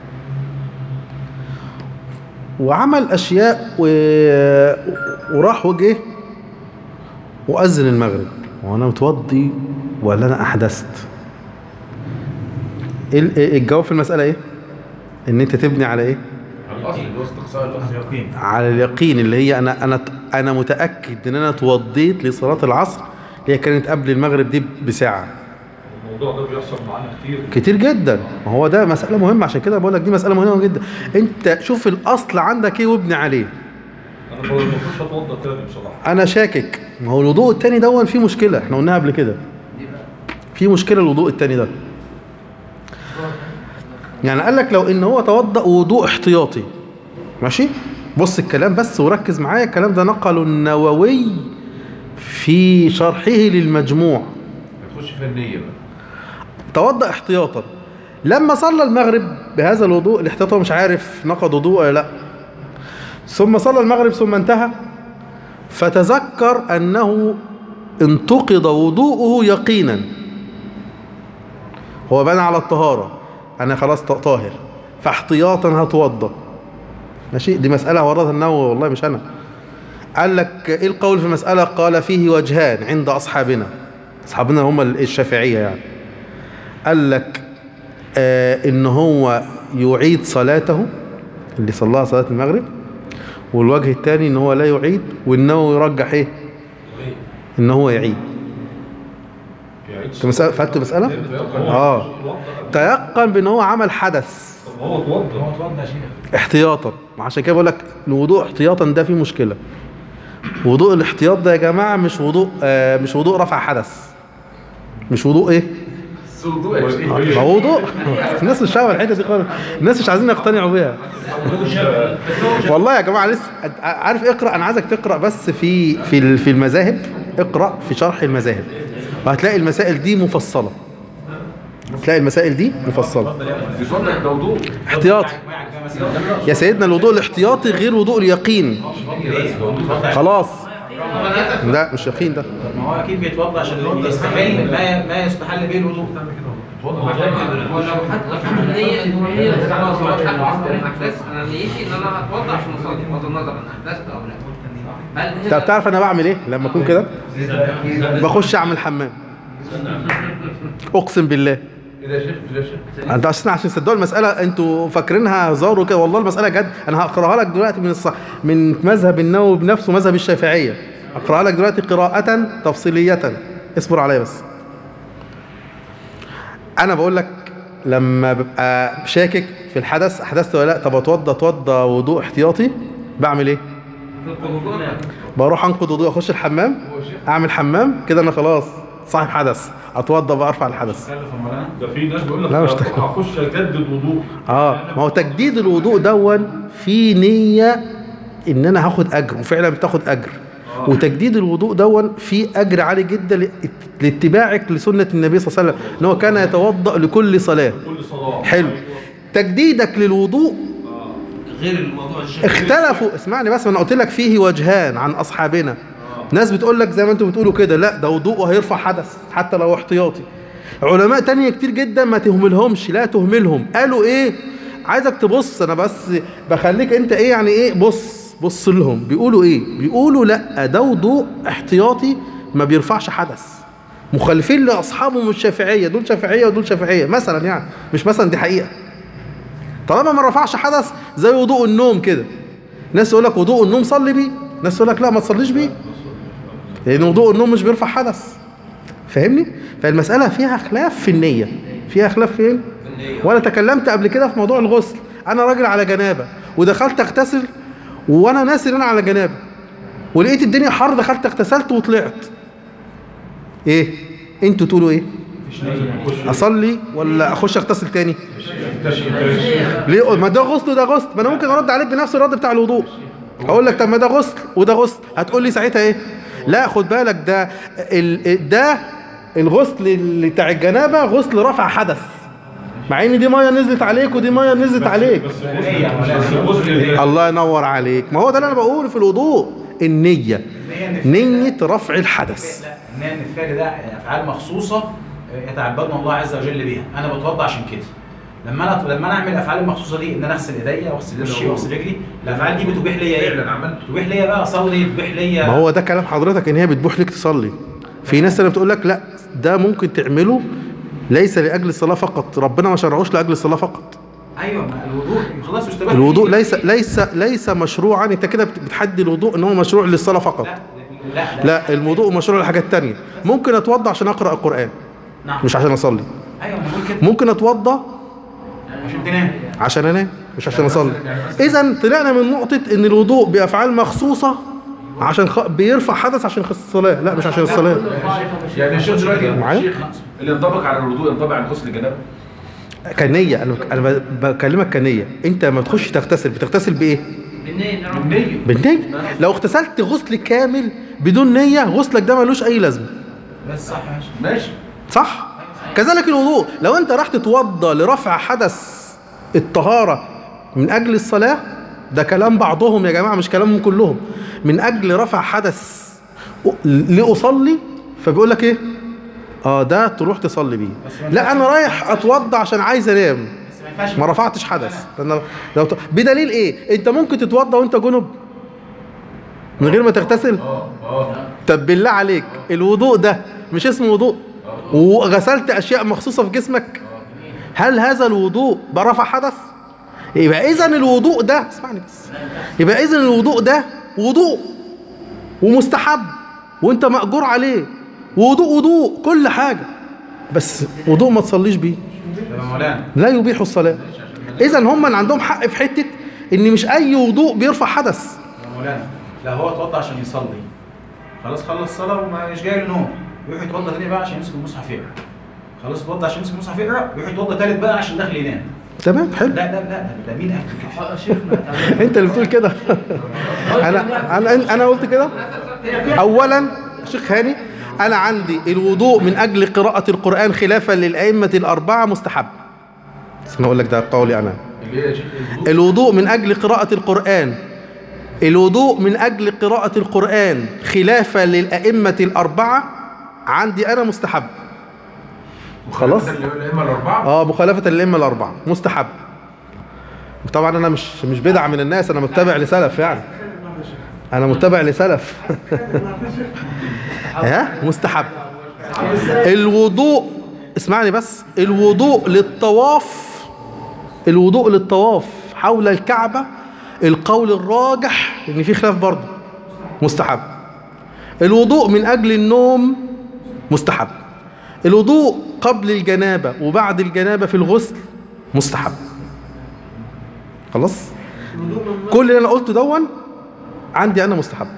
S1: وعمل أشياء و... وراح وجه وأذن المغرب وأنا متوضي ولا أنا أحدثت إيه ال- إيه الجواب في المسألة إيه؟ إن أنت تبني على إيه؟
S4: على الاصل اللي هو استقصاء الاصل
S2: اليقين
S1: على اليقين اللي هي انا انا انا متاكد ان انا اتوضيت لصلاه العصر اللي هي كانت قبل المغرب دي بساعه
S3: الموضوع ده بيحصل معانا كتير
S1: كتير جدا ما هو ده مساله مهمه عشان كده بقول لك دي مساله مهمه جدا انت شوف الاصل عندك ايه وابني عليه
S3: انا ما بخش اتوضى تاني بصراحه
S1: انا شاكك ما هو الوضوء التاني دون فيه مشكله احنا قلناها قبل كده في مشكله الوضوء التاني ده يعني قال لك لو ان هو توضأ وضوء احتياطي ماشي بص الكلام بس وركز معايا الكلام ده نقله النووي في شرحه للمجموع
S4: هتخش في النيه بقى
S1: توضأ احتياطا لما صلى المغرب بهذا الوضوء الاحتياط هو مش عارف نقض وضوء ولا لا ثم صلى المغرب ثم انتهى فتذكر أنه انتقض وضوءه يقينا هو بنى على الطهارة أنا خلاص ط- طاهر فاحتياطا هتوضأ ماشي دي مسألة وردها النووي والله مش أنا قال لك إيه القول في المسألة قال فيه وجهان عند أصحابنا أصحابنا هم الشافعية يعني قال لك آه إن هو يعيد صلاته اللي صلاها صلاة المغرب والوجه الثاني إن هو لا يعيد والنووي يرجح إيه إن هو يعيد
S3: يعني
S1: أنت مسألة فهمت المسألة؟ آه تيقن بأن هو عمل حدث
S3: طب ما هو اتوضى
S2: هو اتوضى يا شيخ
S1: احتياطا وعشان كده بقول لك الوضوء احتياطا ده فيه مشكلة وضوء الاحتياط ده يا جماعة مش وضوء آه مش وضوء رفع حدث مش وضوء ايه
S4: الوضوء يا شيخ
S1: ما هو وضوء الناس مش فاهمه الحته دي خالص الناس مش عايزين يقتنعوا بيها والله يا جماعه لسه عارف اقرا انا عايزك تقرا بس في في ال- في المذاهب اقرا في شرح المذاهب وهتلاقي المسائل دي مفصله هتلاقي المسائل دي مفصله
S4: يصلح ده وضوء
S1: احتياطي يا سيدنا الوضوء الاحتياطي غير وضوء اليقين خلاص لا مش يقين ده
S2: ما هو اكيد بيتوضا عشان يستحل ما ما يستحل به الوضوء
S9: ولو حتى النية ان هي خلاص هو اتحل عصر الاحداث انا نيتي ان انا هتوضع عشان اصلي بغض النظر ان احدثت او لا هل هي
S1: طب تعرف انا بعمل ايه لما اكون كده بخش اعمل حمام اقسم بالله
S4: ايه ده يا شيخ ايه ده يا شيخ
S1: انت عشان عشان تصدقوا المساله انتوا فاكرينها هزار وكده والله المساله جد انا هقراها لك دلوقتي من الصح من مذهب النووي بنفسه مذهب الشافعيه اقراها لك دلوقتي قراءه تفصيليه اصبر عليا بس انا بقول لك لما ببقى شاكك في الحدث احدثت ولا لا طب اتوضى اتوضى وضوء احتياطي بعمل ايه بروح انقض وضوء اخش الحمام اعمل حمام كده انا خلاص صاحب حدث اتوضى بقى ارفع الحدث
S3: ده في ناس بيقول لك
S1: لا، مش
S3: ده
S1: تكلم.
S3: هخش اجدد وضوء
S1: اه ما هو تجديد الوضوء دون في نية ان انا هاخد اجر وفعلا بتاخد اجر وتجديد الوضوء دون في اجر عالي جدا ل- لاتباعك لسنة النبي صلى الله عليه وسلم ان هو كان يتوضأ لكل صلاة
S3: كل صلاه
S1: حلو تجديدك للوضوء
S7: غير الموضوع الشيخ
S1: اختلفوا اسمعني بس ما انا قلت لك فيه وجهان عن اصحابنا ناس بتقول لك زي ما انتم بتقولوا كده لا ده وضوءه هيرفع حدث حتى لو احتياطي علماء تانية كتير جدا ما تهملهمش لا تهملهم قالوا ايه عايزك تبص انا بس بخليك انت ايه يعني ايه بص بص لهم بيقولوا ايه بيقولوا لا ده وضوء احتياطي ما بيرفعش حدث مخالفين لاصحابهم الشافعيه دول شافعيه ودول شافعيه مثلا يعني مش مثلا دي حقيقه طالما ما رفعش حدث زي وضوء النوم كده ناس يقول لك وضوء النوم صلي بيه ناس يقول لك لا ما تصليش بيه لان وضوء النوم مش بيرفع حدث فاهمني فالمسألة فيها خلاف في النية فيها خلاف فين وانا تكلمت قبل كده في موضوع الغسل انا راجل على جنابة ودخلت اغتسل وانا ناسي ان انا على جنابة ولقيت الدنيا حر دخلت اغتسلت وطلعت ايه انتوا تقولوا ايه اصلي ولا اخش اغتسل تاني ليه ما ده غسل وده غسل ما انا ممكن ارد عليك بنفس الرد بتاع الوضوء اقول لك طب ما ده غسل وده غسل هتقول لي ساعتها ايه لا خد بالك ده ال... ده الغسل اللي بتاع الجنابه غسل رفع حدث مع ان دي ميه نزلت عليك ودي ميه نزلت عليك
S3: بس الغسل ايه
S1: الله ينور عليك ما هو ده اللي انا بقوله في الوضوء النيه نيه رفع الحدث
S2: لا النية ان الفعل ده افعال مخصوصه آه، يتعبدنا الله عز وجل بيها انا بتوضا عشان كده لما انا لما انا اعمل الافعال المخصوصه دي ان انا اغسل ايديا واغسل وشي واغسل رجلي الافعال دي بتبيح ليا ايه؟
S4: فعلا عملت
S2: بتبيح ليا بقى اصلي بتبيح ليا
S1: ما هو ده كلام حضرتك ان هي بتبوح لك تصلي في ناس اللي بتقول لك لا ده ممكن تعمله ليس لاجل الصلاه فقط ربنا ما شرعوش لاجل الصلاه فقط
S2: ايوه ما الوضوء خلاص يستباح
S1: الوضوء
S2: ليه.
S1: ليس ليس ليس مشروعا انت كده بت- بتحدي الوضوء ان هو مشروع للصلاه فقط
S2: لا لا لا,
S1: لا الوضوء مشروع لحاجات تانية ممكن اتوضى عشان اقرا القران
S2: نعم
S1: مش عشان اصلي
S2: ايوه ما بقول كده
S1: ممكن اتوضى
S2: عشان تنام
S1: عشان انام مش عشان اصلي اذا طلعنا من نقطه ان الوضوء بافعال مخصوصه عشان خ... بيرفع حدث عشان خ- الصلاه لا مش عشان الصلاه
S4: يعني الشيخ دلوقتي
S1: معايا؟
S4: الشيخ اللي ينطبق على الوضوء ينطبق على غسل الجنابه
S1: كنيه انا انا ب- بكلمك كنيه انت لما تخش تغتسل بتغتسل بايه
S9: بالنية ان انا
S4: النية
S1: بالنية لو اغتسلت غسل كامل بدون نية غسلك ده ملوش أي لازمة
S2: بس صح ماشي
S4: ماشي
S1: صح؟ كذلك الوضوء لو أنت راح تتوضى لرفع حدث الطهارة من أجل الصلاة ده كلام بعضهم يا جماعة مش كلامهم كلهم من أجل رفع حدث لأصلي فبيقول لك إيه؟ اه ده تروح تصلي بيه لا انا رايح اتوضى عشان عايز انام
S2: بس ما ينفعش
S1: ما رفعتش حدث أنا لو ت... بدليل ايه انت ممكن تتوضى وانت جنب من غير ما تغتسل
S4: اه اه
S1: طب بالله عليك الوضوء ده مش اسمه وضوء وغسلت اشياء مخصوصه في جسمك هل هذا الوضوء برفع حدث يبقى اذا الوضوء ده اسمعني بس يبقى اذا الوضوء ده وضوء ومستحب وانت مأجور عليه وضوء وضوء كل حاجه بس وضوء ما تصليش بيه
S2: طب يا مولانا
S1: لا يبيح الصلاه اذا هم اللي عندهم حق في حته ان مش اي وضوء بيرفع حدث
S2: يا مولانا لا هو اتوضى عشان يصلي خلاص خلص صلاه ومش جاي له نوم يروح يتوضى تاني بقى عشان يمسك المصحف يقرا خلاص اتوضى عشان يمسك المصحف يقرا يروح يتوضى تالت بقى عشان داخل ينام
S1: تمام حلو
S2: لا لا لا ده مين قال كده
S6: آه، شيخنا تعالى.
S1: انت اللي بتقول كده انا انا انا قلت كده اولا شيخ هاني انا عندي الوضوء من اجل قراءة القرآن خلافا للأئمة الأربعة مستحب بس انا اقول لك ده قولي انا
S4: اللي هي يا شيخ الوضوء
S1: الوضوء من أجل قراءة القرآن الوضوء من أجل قراءة القرآن خلافا للأئمة الأربعة عندي أنا مستحب خلاص
S4: اللي هو الائمه الاربعه
S1: اه مخالفة الأئمة الأربعة مستحب طبعا أنا مش مش بدعة من الناس أنا متبع لسلف يعني أنا متبع لسلف ها مستحب الوضوء اسمعني بس الوضوء للطواف الوضوء للطواف حول الكعبة القول الراجح ان في خلاف برضه مستحب الوضوء من اجل النوم مستحب الوضوء قبل الجنابة وبعد الجنابة في الغسل مستحب خلاص كل اللي انا قلته دون عندي انا مستحب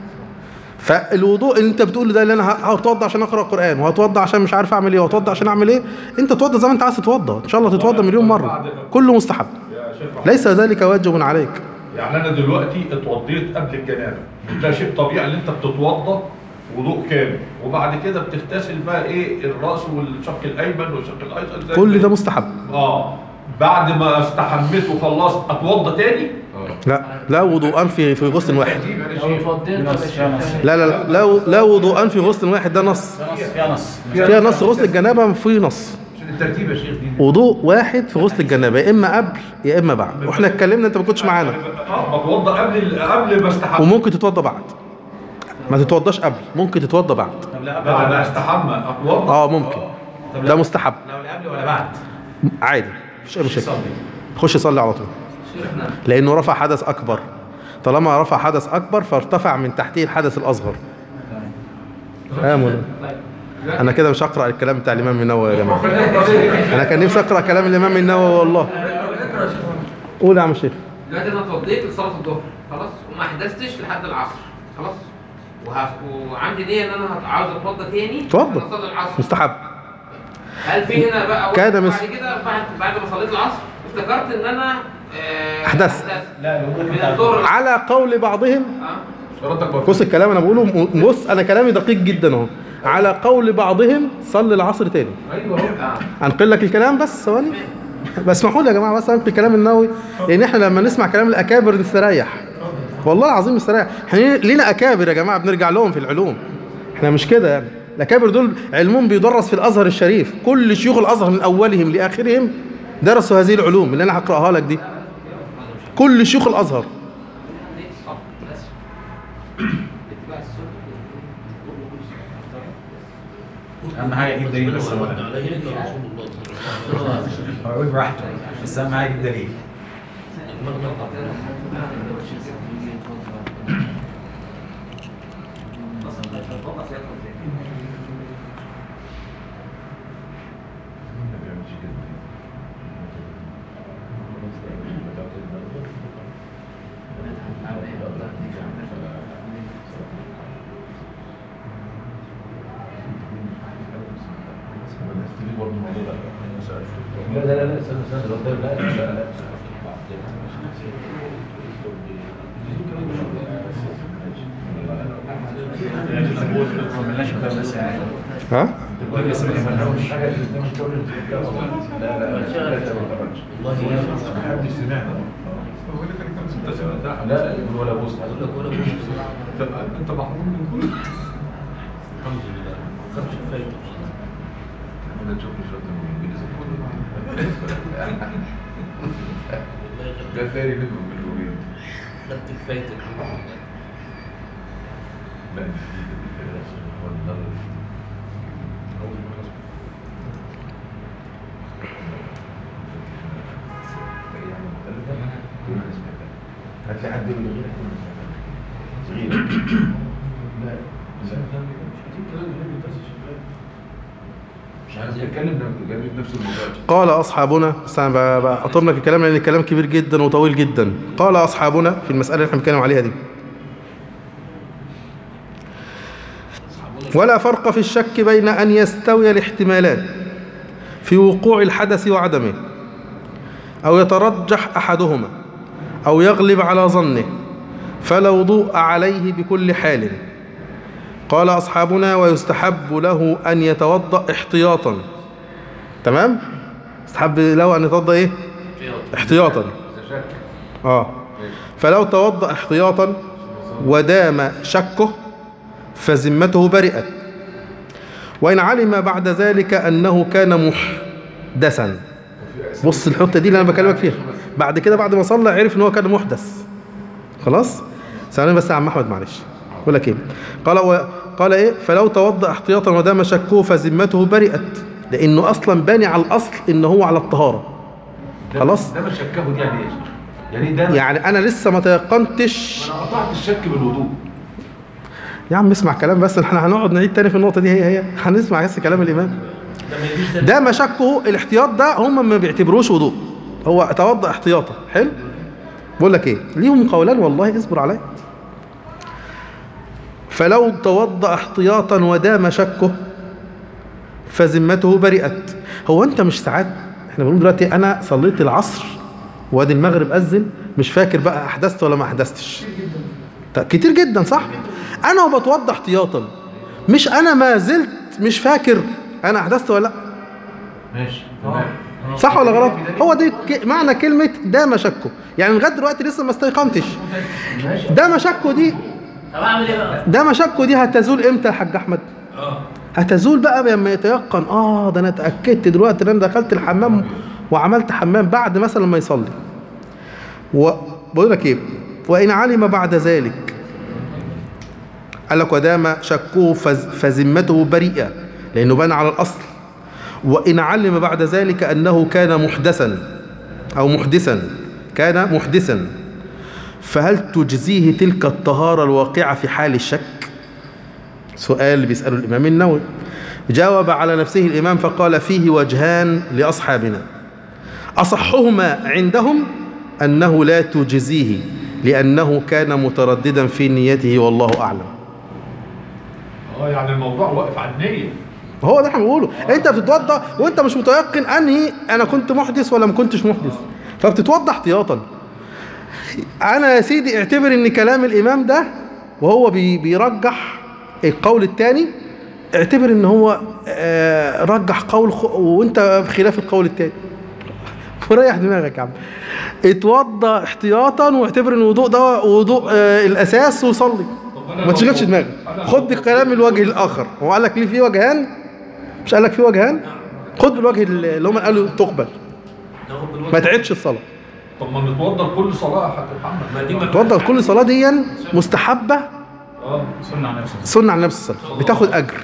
S1: فالوضوء اللي انت بتقوله ده اللي انا ه- هتوضى عشان اقرا القران وهتوضى عشان مش عارف اعمل ايه وهتوضى عشان اعمل ايه انت توضى زي ما انت عايز تتوضى ان شاء الله تتوضى مليون مره كله مستحب
S3: يا شيخ
S1: ليس ذلك واجب عليك
S3: يعني انا دلوقتي اتوضيت قبل الجنابه ده شيء طبيعي ان انت بتتوضى وضوء كامل وبعد كده بتغتسل بقى ايه الراس والشق الايمن والشق الايسر زي
S1: كل ده مستحب
S3: اه بعد ما استحميت وخلصت اتوضى تاني
S1: لا لا وضوءان في في غسل واحد
S4: ترتيب يا
S6: لو
S4: شيخ
S6: اتوضيت
S2: في نص فيها نص
S1: لا لا لا لا, لا وضوءان في غسل واحد ده نص
S2: فيها نص
S1: فيها نص غسل الجنابه في نص
S4: عشان الترتيب يا شيخ دي
S1: وضوء واحد في غسل الجنابه يا اما قبل يا اما بعد واحنا اتكلمنا انت ما كنتش معانا
S3: اه بتوضى قبل قبل ما استحمى
S1: وممكن تتوضى بعد ما تتوضاش قبل ممكن تتوضى بعد
S2: طب لا قبل
S3: بعد
S2: ولا
S3: ما
S2: بعد
S3: استحمى اتوضى
S1: اه ممكن
S2: طب
S1: ده
S2: لا-
S1: مستحب
S2: لو لا قبل ولا بعد
S1: عادي مفيش اي مشكله
S2: يصلي
S1: خش صلي على طول
S9: شيخنا
S1: لانه رفع حدث اكبر طالما رفع حدث اكبر فارتفع من تحته الحدث الاصغر فاهم ولا؟
S9: دلوقتي-
S1: انا كده مش هقرا الكلام بتاع الامام النووي يا جماعه انا كان نفسي اقرا كلام الامام النووي والله قول يا عم الشيخ
S9: دلوقتي انا اتوضيت لصلاه الظهر خلاص وما احدثتش لحد العصر خلاص وه... وعندي نيه ان انا هت- عاوز اتوضى تاني
S1: اتوضى.
S9: عشان اصلي العصر
S1: مستحب
S9: هل في هنا بقى وقت
S1: كان مس-
S9: بعد كده بعد بعد ما صليت العصر افتكرت ان انا آه،
S1: أحدثت.
S2: لا الوضوء
S9: من
S2: بتاع
S9: الظهر
S1: على قول بعضهم
S9: اه
S4: شرطك برضه
S1: بص الكلام انا بقوله م- بص انا كلامي دقيق جدا اهو على قول بعضهم صلي العصر تاني
S4: ايوه اهو
S9: اه
S1: انقل لك الكلام بس ثواني بسمحوا لي يا جماعه بس انقل كلام النووي لان احنا لما نسمع كلام الاكابر نستريح والله العظيم نستريح احنا لينا اكابر يا جماعه بنرجع لهم في العلوم احنا مش كده يعني الاكابر دول علمهم بيدرس في الازهر الشريف كل شيوخ الازهر من اولهم لاخرهم درسوا هذه العلوم اللي انا هقراها لك دي كل شيوخ الازهر
S2: اهم حاجه يجيب دليل بس هو هو يقول براحته بس اهم حاجه يجيب دليل
S4: لا لا لا استنى استنى لا لا لا لا
S2: ما عملناش كده بس يعني
S1: ها
S2: بقول لسه ما عملناش
S4: لا لا محدش سمعنا لا يقول ولا بوست
S3: طب انت محروم من كل
S4: انا تشوف لي شويه من الانجليزي ده ثاني منهم باللغين
S8: خدت كفايتك
S4: لا والله هات لي حد من غير غير لا مش عايز اتكلم جايب نفس الموضوع
S1: قال أصحابنا بس أنا ب- ب- أطرنا في الكلام لأن الكلام كبير جدا وطويل جدا قال أصحابنا في المسألة اللي احنا بنتكلم عليها دي ولا فرق في الشك بين أن يستوي الاحتمالان في وقوع الحدث وعدمه أو يترجح أحدهما أو يغلب على ظنه فلا وضوء عليه بكل حال قال أصحابنا ويستحب له أن يتوضأ احتياطا تمام؟ يستحب له أن يتوضأ إيه؟ احتياطا آه فلو توضأ احتياطا ودام شكه فذمته برئت وإن علم بعد ذلك أنه كان محدثا بص الحته دي اللي انا بكلمك فيها بعد كده بعد ما صلى عرف ان هو كان محدث خلاص ثواني بس يا عم احمد معلش بقول لك ايه قال و... قال ايه فلو توضا احتياطا ودام شكه فذمته برئت لانه اصلا باني على الاصل ان هو على الطهاره خلاص
S4: ده مش شكه دي يعني ايه؟ يعني ده
S1: يعني انا لسه ما تيقنتش
S4: انا قطعت الشك بالوضوء
S1: يا عم اسمع كلام بس احنا هنقعد نعيد تاني في النقطه دي هي هي هنسمع بس كلام الامام ده ما شكه الاحتياط ده هم ما بيعتبروش وضوء هو توضأ احتياطا حلو بقول لك ايه ليهم قولان والله اصبر عليا فلو توضأ احتياطا ودام شكه فذمته برئت هو انت مش ساعات احنا بنقول دلوقتي انا صليت العصر وادي المغرب اذن مش فاكر بقى احدثت ولا ما احدثتش طيب كتير جدا صح انا وبتوضى احتياطا مش انا ما زلت مش فاكر انا احدثت ولا لا
S4: ماشي تمام
S1: صح ولا غلط هو دي ك- معنى كلمة ده مشكه يعني لغاية دلوقتي لسه ما استيقنتش ده مشكه دي
S8: طب اعمل ايه بقى؟
S1: ده مشكه دي هتزول امتى يا حاج احمد هتزول بقى لما يتيقن اه ده انا اتاكدت دلوقتي ان انا دخلت الحمام وعملت حمام بعد مثلا ما يصلي وبقول لك ايه وان علم بعد ذلك قال لك ودام شكه فز- فذمته بريئه لانه بان على الاصل وان علم بعد ذلك انه كان محدثا او محدثا كان محدثا فهل تجزيه تلك الطهاره الواقعه في حال الشك سؤال بيسأله الإمام النووي جاوب على نفسه الإمام فقال فيه وجهان لأصحابنا أصحهما عندهم أنه لا تجزيه لأنه كان مترددا في نيته والله أعلم
S3: اه يعني الموضوع واقف على النية
S1: هو ده احنا بنقوله انت بتتوضا وانت مش متيقن انهي انا كنت محدث ولا ما كنتش محدث فبتتوضا احتياطا انا يا سيدي اعتبر ان كلام الامام ده وهو بي بيرجح القول الثاني اعتبر ان هو آه، رجح قول خ... وانت بخلاف القول الثاني وريح دماغك يا عم اتوضى احتياطا واعتبر ان الوضوء ده وضوء آه الاساس وصلي ما تشغلش دماغك خد بكلام الوجه الاخر هو قال لك ليه في وجهان مش قال لك في وجهان خد بالوجه اللي هم قالوا تقبل ما تعيدش الصلاه
S3: طب ما نتوضى لكل صلاة يا حاج محمد
S7: ما دي ما
S1: توضى لكل صلاه دي مستحبه
S3: اه
S2: سنة على نفسه
S1: سنه على نفس الصلاه بتاخد اجر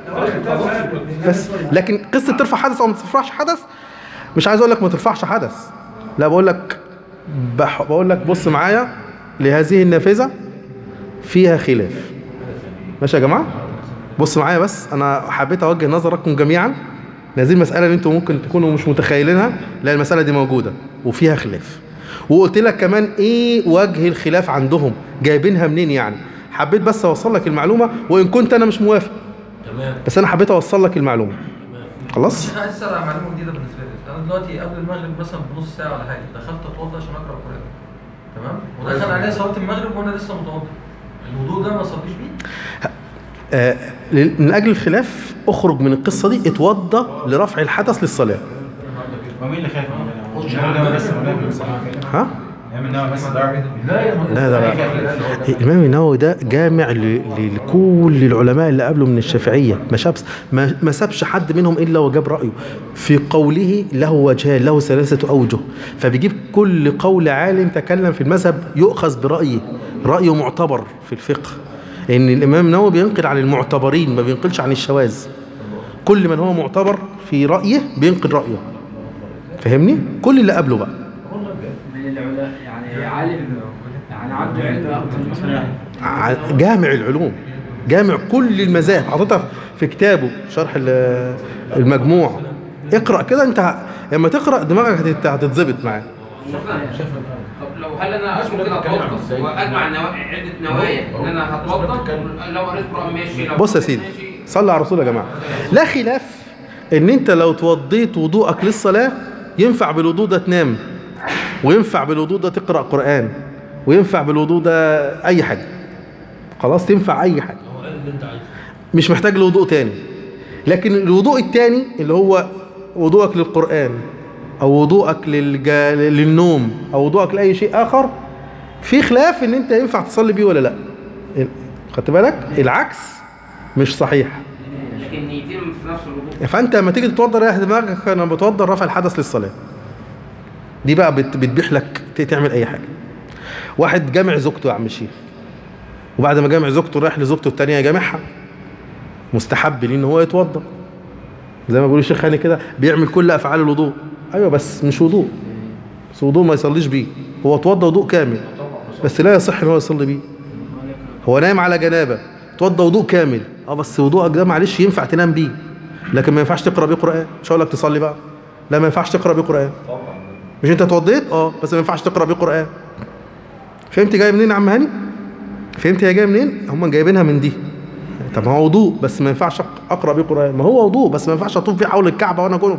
S1: بس لكن قصه ترفع حدث او ما ترفعش حدث مش عايز اقول لك ما ترفعش حدث لا بقول لك بح بقول لك بص معايا لهذه النافذه فيها خلاف ماشي يا جماعه بص معايا بس انا حبيت اوجه نظركم جميعا لهذه المساله اللي انتم ممكن تكونوا مش متخيلينها لا المساله دي موجوده وفيها خلاف وقلت لك كمان ايه وجه الخلاف عندهم جايبينها منين يعني حبيت بس اوصل لك المعلومه وان كنت انا مش موافق
S7: تمام
S1: بس انا حبيت اوصل لك المعلومه خلاص
S10: مش عايز اسال معلومه جديده بالنسبه لي انا دلوقتي قبل المغرب مثلا بنص ساعه ولا حاجه دخلت اتوضى عشان اقرا قران تمام ودخل عليا صلاه المغرب وانا لسه متوضى الوضوء ده ما اصليش بيه
S1: آه لل- من اجل الخلاف اخرج من القصه دي اتوضى لرفع الحدث للصلاه
S2: ومين اللي خايف من الإمام النووي بس ولا ابن سلام
S1: ها
S2: الإمام النووي بس ده
S1: لا لا لا الامام النووي ده جامع ل- لكل العلماء اللي قبله من الشافعيه ما شابس ما, ما سابش حد منهم الا وجاب رايه في قوله له وجهان له ثلاثه اوجه فبيجيب كل قول عالم تكلم في المذهب يؤخذ برايه رايه معتبر في الفقه لان الامام النووي بينقل عن المعتبرين ما بينقلش عن الشواذ كل من هو معتبر في رايه بينقل رايه فاهمني كل اللي قبله بقى
S11: من العلماء يعني عالم يعني عنده علم اكتر مثلا
S1: ع- جامع العلوم جامع كل المذاهب حاططها في كتابه شرح ال- المجموع اقرا كده انت ه- لما تقرا دماغك هتت- هتتظبط معاه
S9: طب لو هل انا اسمه كده اتوضى واجمع نوا... عده نوايا ان انا هتوضى لو قريت قران ماشي لو
S1: بص يا
S9: قريت
S1: سيدي.
S9: ماشي
S1: صلى على الرسول يا جماعة لا خلاف ان انت لو توضيت وضوءك للصلاة ينفع بالوضوء ده تنام وينفع بالوضوء ده تقرأ قرآن وينفع بالوضوء ده اي حاجة خلاص تنفع اي حاجة
S7: هو قال اللي انت عايزه
S1: مش محتاج لوضوء تاني لكن الوضوء التاني اللي هو وضوءك للقرآن أو وضوءك للج... للنوم أو وضوءك لأي شيء آخر في خلاف إن أنت ينفع تصلي بيه ولا لأ خدت بالك العكس مش صحيح
S9: لكن نيتين في نفس الوضوء
S1: فأنت لما تيجي تتوضى رايح دماغك أنا بتوضى رفع الحدث للصلاة دي بقى بت... بتبيح لك ت- تعمل أي حاجة واحد جامع زوجته يا عم الشيخ وبعد ما جامع زوجته رايح لزوجته التانية يجامعها مستحب ليه ان هو يتوضا زي ما بيقول الشيخ هاني كده بيعمل كل افعال الوضوء ايوه بس مش وضوء بس وضوء ما يصليش بيه هو اتوضى وضوء كامل بس لا يصح ان هو يصلي بيه هو نايم على جنابه اتوضى وضوء كامل اه بس وضوءك ده معلش ينفع تنام بيه لكن ما ينفعش تقرا بيه قران مش هقول لك تصلي بقى لا ما ينفعش تقرا بيه قران مش انت اتوضيت اه بس ما ينفعش تقرا بيه قران فهمت جاي منين يا عم هاني فهمت هي جايه منين هم جايبينها من دي طب ما هو وضوء بس ما ينفعش أق- اقرا بيه قران ما هو وضوء بس ما ينفعش اطوف بيه حول الكعبه وانا جنب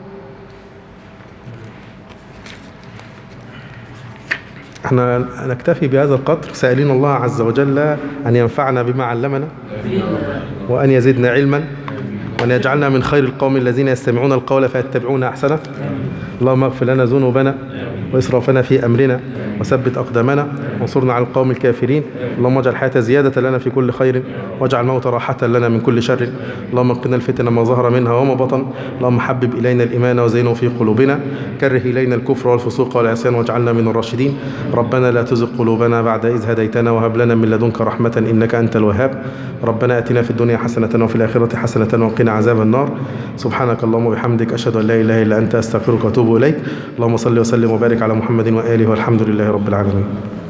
S1: احنا نكتفي بهذا القدر سائلين الله عز وجل ان ينفعنا بما علمنا وان يزدنا علما وان يجعلنا من خير القوم الذين يستمعون القول فيتبعون احسنه اللهم اغفر لنا ذنوبنا واسرافنا في امرنا وثبت اقدامنا وانصرنا على القوم الكافرين اللهم اجعل الحياه زياده لنا في كل خير واجعل الموت راحه لنا من كل شر اللهم قنا الفتن ما ظهر منها وما بطن اللهم حبب الينا الايمان وزينه في قلوبنا كره الينا الكفر والفسوق والعصيان واجعلنا من الراشدين ربنا لا تزغ قلوبنا بعد اذ هديتنا وهب لنا من لدنك رحمه انك انت الوهاب ربنا اتنا في الدنيا حسنه وفي الاخره حسنه وقنا عذاب النار سبحانك اللهم وبحمدك اشهد ان لا اله الا انت استغفرك واتوب اليك اللهم صل وسلم وبارك على محمد واله والحمد لله رب العالمين